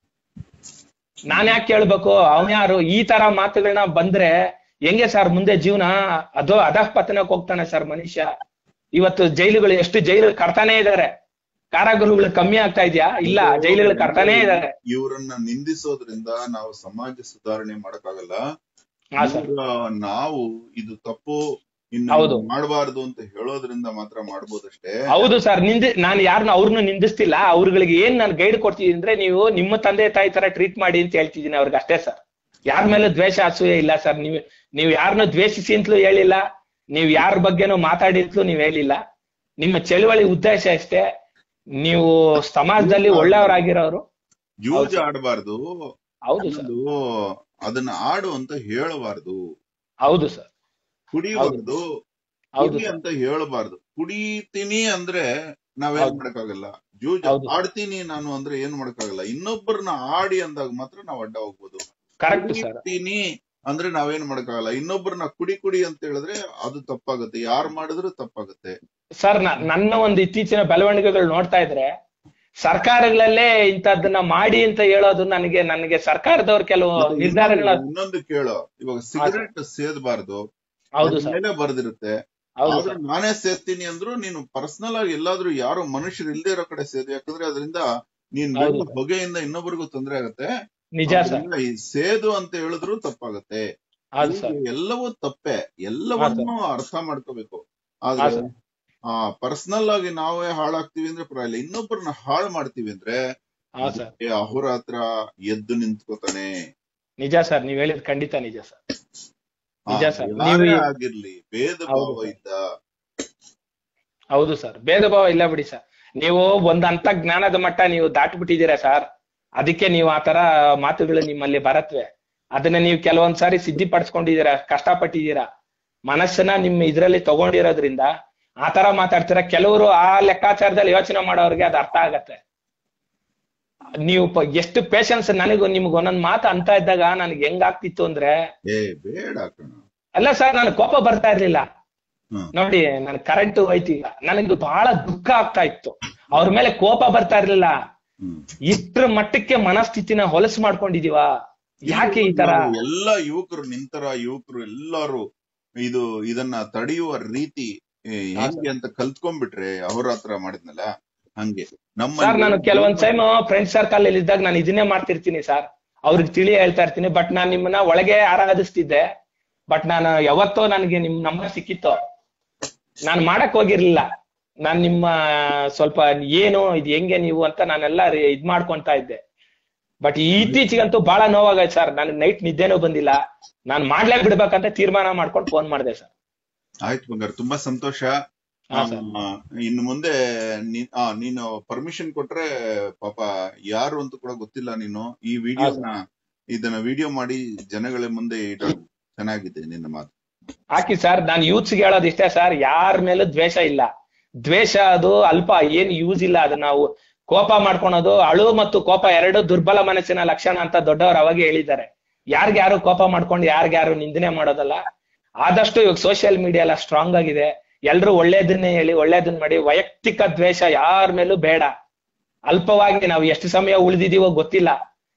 ನಾನ್ ಯಾಕೆ ಕೇಳ್ಬೇಕು ಅವನ್ ಯಾರು ಈ ತರ ಮಾತುಗಳನ್ನ ಬಂದ್ರೆ ಹೆಂಗೆ ಸರ್ ಮುಂದೆ ಜೀವನ ಅದು ಅಧಃಪತನಕ್ಕೆ ಹೋಗ್ತಾನೆ ಸರ್ ಮನುಷ್ಯ ಇವತ್ತು ಜೈಲುಗಳು ಎಷ್ಟು ಜೈಲು ಕಟ್ತಾನೆ ಇದಾರೆ ಕಾರಾಗೃಹಗಳು ಕಮ್ಮಿ ಆಗ್ತಾ ಇದೆಯಾ ಇಲ್ಲ ಜೈಲುಗಳು ಕಟ್ತಾನೆ ಇದಾರೆ ಇವ್ರನ್ನ ನಿಂದಿಸೋದ್ರಿಂದ ನಾವು ಸಮಾಜ ಸುಧಾರಣೆ ಮಾಡಕ್ಕಾಗಲ್ಲ ಹಾ ಸರ್ ಇವ್ರ ನಾವು ಇದು ತಪ್ಪು ಇನ್ನು ಹೌದು. ಮಾಡಬಾರ್ದು ಅಂತ ಹೇಳೋದ್ರಿಂದ ಮಾತ್ರ ಮಾಡ್ಬೋದಷ್ಟೇ ಹೌದು ಸರ್ ನಿಂದ ನಾನು ಯಾರನ್ನ ಅವ್ರನ್ನ ನಿಂದಿಸ್ತಿಲ್ಲ ಅವ್ರಗಳಿಗೆ ಏನ್ ನಾನು ಗೈಡ್ ಕೊಡ್ತಿದ್ದೀನಿ ಅಂದ್ರೆ ನೀವು ನಿಮ್ಮ ತಂದೆ ತಾಯಿ ತರ ಟ್ರೀಟ್ ಮಾಡಿ ಅಂತ ಹೇಳ್ತಿದ್ದೀನಿ ಅವ್ರಿಗೆ ಅಷ್ಟೇ ಸರ್ ಯಾರ ಮೇಲೆ ದ್ವೇಷ ಅಸೂಯೆ ಇಲ್ಲ ಸರ್ ನೀವು ನೀವು ಯಾರನ್ನ ದ್ವೇಷಿಸಿ ಅಂತಲೂ ಹೇಳಿಲ್ಲ ನೀವು ಯಾರ ಬಗ್ಗೆನೂ ಮಾತಾಡಿ ಅಂತಲೂ ನೀವು ಹೇಳಿಲ್ಲ ನಿಮ್ಮ ಚಳುವಳಿ ಉದ್ದೇಶ ಅಷ್ಟೇ ನೀವು ಸಮಾಜದಲ್ಲಿ ಒಳ್ಳೆಯವರಾಗಿರೋರು ಯೂಸ್ ಆಡಬಾರ್ದು ಹೌದು ಸರ್ ಅದನ್ನ ಆಡು ಅಂತ ಹೇಳಬಾರ್ದು ಹೌದು ಸರ್ ಕುಡಿಯಬಾರ್ದು ಹೌದು ಕುಡಿ ಸರ್ ಅಂತ ಹೇಳಬಾರ್ದು ಕುಡಿತೀನಿ ಅಂದ್ರೆ ನಾವೇನ್ ಹೌದು. ಮಾಡಕ್ಕಾಗಲ್ಲ ಜೂಜ್ ಹೌದು. ಆಡ್ತೀನಿ ನಾನು ಅಂದ್ರೆ ಏನ್ ಮಾಡಕ್ಕಾಗಲ್ಲ ಇನ್ನೊಬ್ಬರನ್ನ ಆಡಿ ಅಂದಾಗ ಮಾತ್ರ ನಾವ್ ಅಡ್ಡ ಹೋಗ್ಬೋದು ಕರೆಕ್ಟ್ ಸರ್ ಕುಡಿತೀನಿ ಅಂದ್ರೆ ನಾವೇನ್ ಮಾಡಕ್ಕಾಗಲ್ಲ ಇನ್ನೊಬ್ಬರನ್ನ ಕುಡಿ ಕುಡಿ ಅಂತ ಹೇಳಿದ್ರೆ ಅದು ತಪ್ಪಾಗುತ್ತೆ ಯಾರು ಮಾಡಿದ್ರು ತಪ್ಪಾಗುತ್ತೆ ಸರ್ ನ- ನನ್ನ ಒಂದು ಇತ್ತೀಚಿನ ಬೆಳವಣಿಗೆಗಳು ನೋಡ್ತಾ ಇದ್ರೆ ಸರ್ಕಾರಗಳಲ್ಲೇ ಇಂಥದ್ದನ್ನ ಮಾಡಿ ಅಂತ ಹೇಳೋದು ನನಗೆ ನನಗೆ ಸರ್ಕಾರದವ್ರ ಕೆಲವು ಮತ್ತೆ ನಿರ್ಧಾರಗಳ ಇನ್ನೊಂದು- ಇನ್ನೊಂದು ಕೇಳೋ ಇವಾಗ ಸಿಗರೆಟ್ ಸೇದಬಾರ್ದು ಹೌದು ಸರ್ ಮೇಲೆ ಬರ್ದಿರುತ್ತೆ ಹೌದು ಆದ್ರೆ ಸರ್ ನಾನೇ ಸೇರ್ತೀನಿ ಅಂದ್ರು ನೀನು ಪರ್ಸನಲ್ ಆಗಿ ಎಲ್ಲಾದ್ರೂ ಯಾರೋ ಮನುಷ್ಯರು ಇಲ್ದೇ ಇರೋ ಕಡೆ ಸೇದು ಯಾಕಂದ್ರೆ ಅದರಿಂದ ನೀನ್ ಹೌದು. ಬಿಡೋ ಹೊಗೆಯಿಂದ ಇನ್ನೊಬ್ಬರಿಗೂ ತೊಂದರೆ ಆಗುತ್ತೆ ನಿಜ ಸರ್ ಆದ್ರಿಂದ ಈ ಸೇದು ಅಂತ ಹೇಳಿದ್ರು ತಪ್ಪಾಗತ್ತೆ ಹೌದು ಸರ್ ಇದು ಎಲ್ಲವೂ ತಪ್ಪೆ ಎಲ್ಲವನ್ನೂ ಅರ್ಥ ಮಾಡ್ಕೋಬೇಕು ಹಾ ಆದ್ರೆ ಸರ್ ಆ ಪರ್ಸನಲ್ ಆಗಿ ನಾವೇ ಹಾಳಾಗ್ತೀವಿ ಅಂದ್ರೆ ಪರವಾಗಿಲ್ಲ ಇನ್ನೊಬ್ಬರನ್ನ ಹಾಳು ಮಾಡ್ತೀವಿ ಅಂದ್ರೆ ಹಾ ಸರ್ ಅದಕ್ಕೆ ಅಹೋರಾತ್ರ ಎದ್ದು ನಿಂತ್ಕೋತಾನೆ ನಿಜ ಸರ್ ನೀವ್ ಹೇಳಿದ್ ಖಂಡಿತ ನಿಜ ಸರ್ ಆ, ನಿಜ ಸರ್. ಯಾರೇ ನೀವು ಈ- ಆಗಿರ್ಲಿ ಭೇದ ಹೌದು ಭಾವ ಸರ್. ಇದ್ದ ಹೌದು ಸರ್ ಭೇದ ಭಾವ ಇಲ್ಲ ಬಿಡಿ ಸರ್ ನೀವು ಒಂದ್ ಅಂತ ಜ್ಞಾನದ ಮಟ್ಟ ನೀವು ದಾಟ್ಬಿಟ್ಟಿದ್ದೀರಾ ಸರ್ ಅದಕ್ಕೆ ನೀವು ಆತರ ಮಾತುಗಳು ನಿಮ್ಮಲ್ಲಿ ಬರತ್ವೆ ಅದನ್ನ ನೀವು ಕೆಲವೊಂದ್ ಸಾರಿ ಸಿದ್ಧಿ ಪಡಿಸ್ಕೊಂಡಿದ್ದೀರಾ ಕಷ್ಟಪಟ್ಟಿದ್ದೀರಾ ಮನಸ್ಸನ್ನ ನಿಮ್ಮ ಇದ್ರಲ್ಲಿ ತಗೊಂಡಿರೋದ್ರಿಂದ ಆತರ ಮಾತಾಡ್ತೀರಾ ಕೆಲವರು ಆ ಲೆಕ್ಕಾಚಾರದಲ್ಲಿ ಯೋಚನೆ ಮಾಡೋರಿಗೆ ಅದು ಅರ್ಥ ಆಗತ್ತೆ ನೀವು ಪ- ಎಷ್ಟು ಪೇಶನ್ಸ್ ನನಗೂ ನಿಮ್ಗೆ ಒಂದೊಂದ್ ಮಾತು ಅಂತ ಇದ್ದಾಗ ನನಗೆ ಹೆಂಗಾಗ್ತಿತ್ತು ಅಂದ್ರೆ ಏ ಬೇಡ ಕಣ ಅಲ್ಲ ಸರ್ ನನ್ ಕೋಪ ಬರ್ತಾ ಇರ್ಲಿಲ್ಲ ಹ್ಮ್. ನೋಡಿ ನನ್ ಕರೆಂಟ್ ಹೋಯ್ತು ಈಗ ನನಗೆ ಬಹಳ ದುಃಖ ಆಗ್ತಾ ಇತ್ತು ಅವ್ರ ಮೇಲೆ ಕೋಪ ಬರ್ತಾ ಇರ್ಲಿಲ್ಲ ಹ್ಮ್ ಇಷ್ಟ್ರ ಮಟ್ಟಕ್ಕೆ ಮನಸ್ಥಿತಿನ ಹೊಲಸು ಮಾಡ್ಕೊಂಡಿದೀವ ಯಾಕೆ ಈ ತರ ನಾವು ಎಲ್ಲ ಯುವಕರು ನಿಂತರ ಯುವಕರು ಎಲ್ಲಾರು ಇದು ಇದನ್ನ ತಡೆಯುವ ರೀತಿ ಏ, ಹೆಂಗೆ ಅಂತ ಕಲ್ತ್ಕೊಂಡ್ಬಿಟ್ರೆ ಅವ್ರ ಹತ್ರ ಮಾಡಿದ್ನಲ್ಲ ಹಂಗೆ ನಮ್ಮ ಸರ್ ನಾನು ಕೆಲವೊಂದ್ ಟೈಮ್ ಫ್ರೆಂಡ್ ಸರ್ಕಲ್ ಅಲ್ಲಿ ಇದ್ದಾಗ ನಾನು ಇದನ್ನೇ ಮಾಡ್ತಿರ್ತೀನಿ ಸರ್ ಅವ್ರಿಗೆ ತಿಳಿ ಹೇಳ್ತಾ ಇರ್ತೀನಿ ಬಟ್ ನಾನ್ ನಿಮ್ಮನ್ನ ಒಳಗೆ ಆರಾಧಿಸ್ತಿದ್ದೆ ಬಟ್ ನಾನು ಯಾವತ್ತೋ ನನಗೆ ನಿಮ್ ನಂಬರ್ ಸಿಕ್ಕಿತ್ತು ನಾನ್ ಮಾಡಕ್ ಹೋಗಿರ್ಲಿಲ್ಲ ನಾನ್ ನಿಮ್ಮ ಸ್ವಲ್ಪ ಏನು ಇದು ಹೆಂಗೆ ನೀವು ಅಂತ ನಾನೆಲ್ಲ ರಿ- ಇದ್ ಮಾಡ್ಕೊಂತಾ ಇದ್ದೆ ಬಟ್ ಇತ್ತೀಚೆಗಂತೂ ಬಹಳ ನೋವಾಗೈತೆ ಸರ್ ನನಗೆ ನೈಟ್ ನಿದ್ದೆನೂ ಬಂದಿಲ್ಲ ನಾನ್ ಮಾಡ್ಲೇ ಬಿಡ್ಬೇಕಂತ ತೀರ್ಮಾನ ಮಾಡ್ಕೊಂಡು ಫೋನ್ ಮಾಡಿದೆ ಸರ್ ಆಯ್ತು ಬಂಗಾರ ತುಂಬಾ ಸಂತೋಷ ಹಾ ಸರ್ ಆ, ಇನ್ನು ಮುಂದೆ ನೀ- ಆ, ನೀನು ಪರ್ಮಿಷನ್ ಕೊಟ್ರೆ ಪಾಪ ಯಾರು ಅಂತ ಕೂಡ ಗೊತ್ತಿಲ್ಲ ನೀನು ಈ ವಿಡಿಯೋನ ಇದನ್ನ ವಿಡಿಯೋ ಮಾಡಿ ಜನಗಳ ಮುಂದೆ ಇಡೋ ಚೆನ್ನಾಗಿದೆ ನಿನ್ನ ಮಾತು ಹಾಕಿ ಸರ್ ನಾನು ಯೂತ್ಸ್ಗೆ ಹೇಳೋದು ಇಷ್ಟೇ ಸರ್ ಯಾರ ಮೇಲೂ ದ್ವೇಷ ಇಲ್ಲ ದ್ವೇಷ ಅದು ಅಲ್ಪ ಏನ್ ಯೂಸ್ ಇಲ್ಲ ಅದು ನಾವು ಕೋಪ ಮಾಡ್ಕೊಳೋದು ಅಳು ಮತ್ತು ಕೋಪ ಎರಡು ದುರ್ಬಲ ಮನಸ್ಸಿನ ಲಕ್ಷಣ ಅಂತ ದೊಡ್ಡವರು ಅವಾಗೆ ಹೇಳಿದ್ದಾರೆ ಯಾರ್ಗ್ಯಾರು ಕೋಪ ಮಾಡ್ಕೊಂಡು ಯಾರ್ಗ್ಯಾರು ನಿಂದನೆ ಮಾಡೋದಲ್ಲ ಆದಷ್ಟು ಇವಾಗ ಸೋಷಿಯಲ್ ಮೀಡಿಯಾ ಎಲ್ಲ ಸ್ಟ್ರಾಂಗ್ ಆಗಿದೆ ಎಲ್ರು ಒಳ್ಳೇದನ್ನೇ ಹೇಳಿ ಒಳ್ಳೇದನ್ನ ಮಾಡಿ ವೈಯಕ್ತಿಕ ದ್ವೇಷ ಯಾರ ಮೇಲೂ ಬೇಡ ಅಲ್ಪವಾಗಿ ನಾವು ಎಷ್ಟು ಸಮಯ ಉಳಿದಿದೀವೋ ಗೊತ್ತಿಲ್ಲ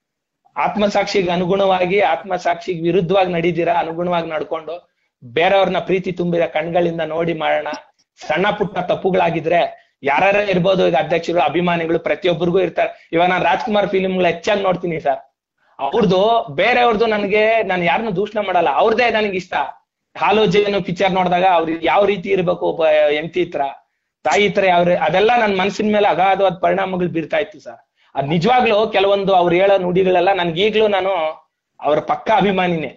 ಆತ್ಮಸಾಕ್ಷಿಗೆ ಅನುಗುಣವಾಗಿ ಆತ್ಮಸಾಕ್ಷಿಗೆ ವಿರುದ್ಧವಾಗಿ ನಡೀದಿರಾ ಅನುಗುಣವಾಗಿ ನಡ್ಕೊಂಡು ಬೇರೆಯವ್ರನ್ನ ಪ್ರೀತಿ ತುಂಬಿದ ಕಣ್ಗಳಿಂದ ನೋಡಿ ಮಾಡೋಣ ಸಣ್ಣ ಪುಟ್ಟ ತಪ್ಪುಗಳಾಗಿದ್ರೆ ಯಾರೇ ಇರ್ಬೋದು ಈಗ ಅಧ್ಯಕ್ಷರು ಅಭಿಮಾನಿಗಳು ಪ್ರತಿಯೊಬ್ಬರಿಗೂ ಇರ್ತಾರೆ ಇವಾಗ ನಾನು ರಾಜ್ಕುಮಾರ್ ಫಿಲಿಮ್ಗಳು ಹೆಚ್ಚಾಗಿ ನೋಡ್ತೀನಿ ಸರ್ ಅವ್ರದ್ದು ಬೇರೆಯವ್ರದ್ದು ನನಗೆ ನಾನು ಯಾರನ್ನು ದೂಷಣೆ ಮಾಡಲ್ಲ ಅವ್ರದೇ ನನಗೆ ಇಷ್ಟ ಹಾಲು ಜೇನು ಪಿಕ್ಚರ್ ನೋಡಿದಾಗ ಅವ್ರು ಯಾವ ರೀತಿ ಇರ್ಬೇಕು ಒಬ್ಬ ಹೆಂಡತಿ ಹತ್ರ ತಾಯಿ ಹತ್ರ ಯಾವ ರೀ- ಅದೆಲ್ಲ ನನ್ನ ಮನಸ್ಸಿನ ಮೇಲೆ ಅಗಾಧವಾದ ಪರಿಣಾಮಗಳು ಬೀರ್ತಾ ಇತ್ತು ಸರ್ ಅದ್ ನಿಜವಾಗ್ಲೂ ಕೆಲವೊಂದು ಅವ್ರು ಹೇಳೋ ನುಡಿಗಳೆಲ್ಲ ನನ್ಗೆ ಈಗ್ಲೂ ನಾನು ಅವ್ರ ಪಕ್ಕ ಅಭಿಮಾನಿನೇ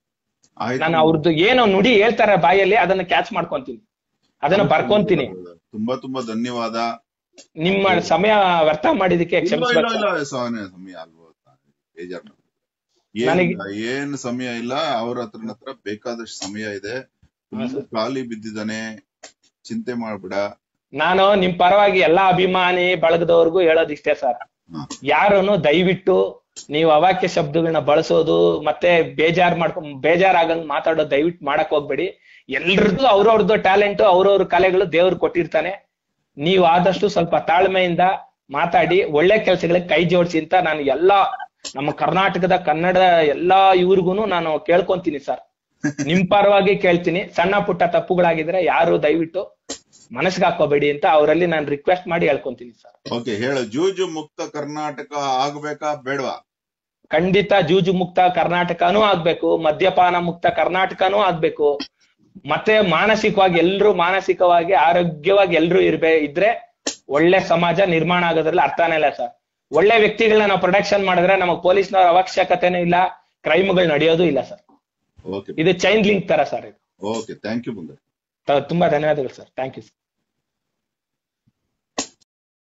ಆಯ್ತು ನಾನು ಅವ್ರದ್ದು ಏನೋ ನುಡಿ ಹೇಳ್ತಾರೆ ಬಾಯಲ್ಲಿ ಅದನ್ನ ಕ್ಯಾಚ್ ಮಾಡ್ಕೊಂತೀನಿ ಅದನ್ನ ಬರ್ಕೊಂತೀನಿ ತುಂಬಾ ತುಂಬಾ ಧನ್ಯವಾದ ನಿಮ್ಮ ಸಮಯ ವ್ಯರ್ಥ ಮಾಡಿದಕ್ಕೆ ಇಲ್ಲ ಇಲ್ಲ ಕ್ಷಮಿಸ್ಬೇಕು ಇಲ್ಲ ಸಮಯ ಸಮಯ ಅಲ್ವೋ ಬೇಜಾರ್ ಮಾಡ್ಬೇಡಿ. ಏನ್ ನನಗೆ- ಏನ್ ಸಮಯ ಇಲ್ಲ ಅವ್ರ ಹತ್ರ ಹತ್ರ ಬೇಕಾದಷ್ಟು ಸಮಯ ಇದೆ ತುಂಬಾ ಖಾಲಿ ಬಿದ್ದಿದ್ದಾನೆ ಚಿಂತೆ ಮಾಡ್ಬೇಡ ನಾನು ನಿಮ್ ಪರವಾಗಿ ಎಲ್ಲಾ ಅಭಿಮಾನಿ ಬಳಗದವ್ರಿಗೂ ಹೇಳೋದಿಷ್ಟೇ ಸರ್ ಹ. ಯಾರನ್ನು ದಯವಿಟ್ಟು ನೀವು ಅವಾಕ್ಯ ಶಬ್ದಗಳನ್ನ ಬಳಸೋದು ಮತ್ತೆ ಬೇಜಾರ್ ಮಾಡ್ಕೊಂಡ್ ಬೇಜಾರಾಗಂಗ್ ಮಾತಾಡೋದು ದಯವಿಟ್ಟು ಮಾಡಕ್ ಹೋಗ್ಬೇಡಿ ಎಲ್ರದ್ದು ಅವ್ರವ್ರದ್ದು ಟ್ಯಾಲೆಂಟ್ ಅವ್ರವ್ರ ಕಲೆಗಳು ದೇವ್ರು ಕೊಟ್ಟಿರ್ತಾನೆ ನೀವು ಆದಷ್ಟು ಸ್ವಲ್ಪ ತಾಳ್ಮೆಯಿಂದ ಮಾತಾಡಿ ಒಳ್ಳೆ ಕೆಲ್ಸಗಳಿಗೆ ಕೈ ಜೋಡಿಸಿ ಅಂತ ನಾನು ಎಲ್ಲಾ ನಮ್ಮ ಕರ್ನಾಟಕದ ಕನ್ನಡ ಎಲ್ಲಾ ಇವ್ರಿಗೂನು ನಾನು ಕೇಳ್ಕೊಂತೀನಿ ಸರ್ ನಿಮ್ ಪರವಾಗಿ ಕೇಳ್ತೀನಿ ಸಣ್ಣ ಪುಟ್ಟ ತಪ್ಪುಗಳಾಗಿದ್ರೆ ಯಾರು ದಯವಿಟ್ಟು ಮನಸ್ಸಿಗೆ ಹಾಕೋಬೇಡಿ ಅಂತ ಅವರಲ್ಲಿ ನಾನು ರಿಕ್ವೆಸ್ಟ್ ಮಾಡಿ ಹೇಳ್ಕೊಂತೀನಿ ಸರ್ ಓಕೆ ಹೇಳು ಜೂಜು ಮುಕ್ತ ಕರ್ನಾಟಕ ಆಗ್ಬೇಕಾ ಬೇಡವಾ ಖಂಡಿತ ಜೂಜು ಮುಕ್ತ ಕರ್ನಾಟಕನೂ ಆಗ್ಬೇಕು ಮದ್ಯಪಾನ ಮುಕ್ತ ಕರ್ನಾಟಕನೂ ಆಗ್ಬೇಕು ಮತ್ತೆ ಮಾನಸಿಕವಾಗಿ ಎಲ್ರು ಮಾನಸಿಕವಾಗಿ ಆರೋಗ್ಯವಾಗಿ ಎಲ್ರು ಇರ್ಬೇ ಇದ್ರೆ ಒಳ್ಳೆ ಸಮಾಜ ನಿರ್ಮಾಣ ಆಗೋದ್ರಲ್ಲಿ ಅರ್ಥನೇ ಇಲ್ಲ ಸರ್ ಒಳ್ಳೆ ವ್ಯಕ್ತಿಗಳನ್ನ ನಾವು ಪ್ರೊಡಕ್ಷನ್ ಮಾಡಿದ್ರೆ ನಮಗ್ ಪೊಲೀಸ್ನವ್ರ ಅವಶ್ಯಕತೆನೂ ಇಲ್ಲ ಕ್ರೈಮ್ಗಳು ನಡೆಯೋದು ಇಲ್ಲ ಸರ್ ಓಕೆ ಇದು ಚೈನ್ ಲಿಂಕ್ ತರ ಸರ್ ಇದು ಓಕೆ ಥ್ಯಾಂಕ್ ಯು ಬಂಗಾರ ತ- ತುಂಬಾ ಧನ್ಯವಾದಗಳು ಸರ್ ಥ್ಯಾಂಕ್ ಯು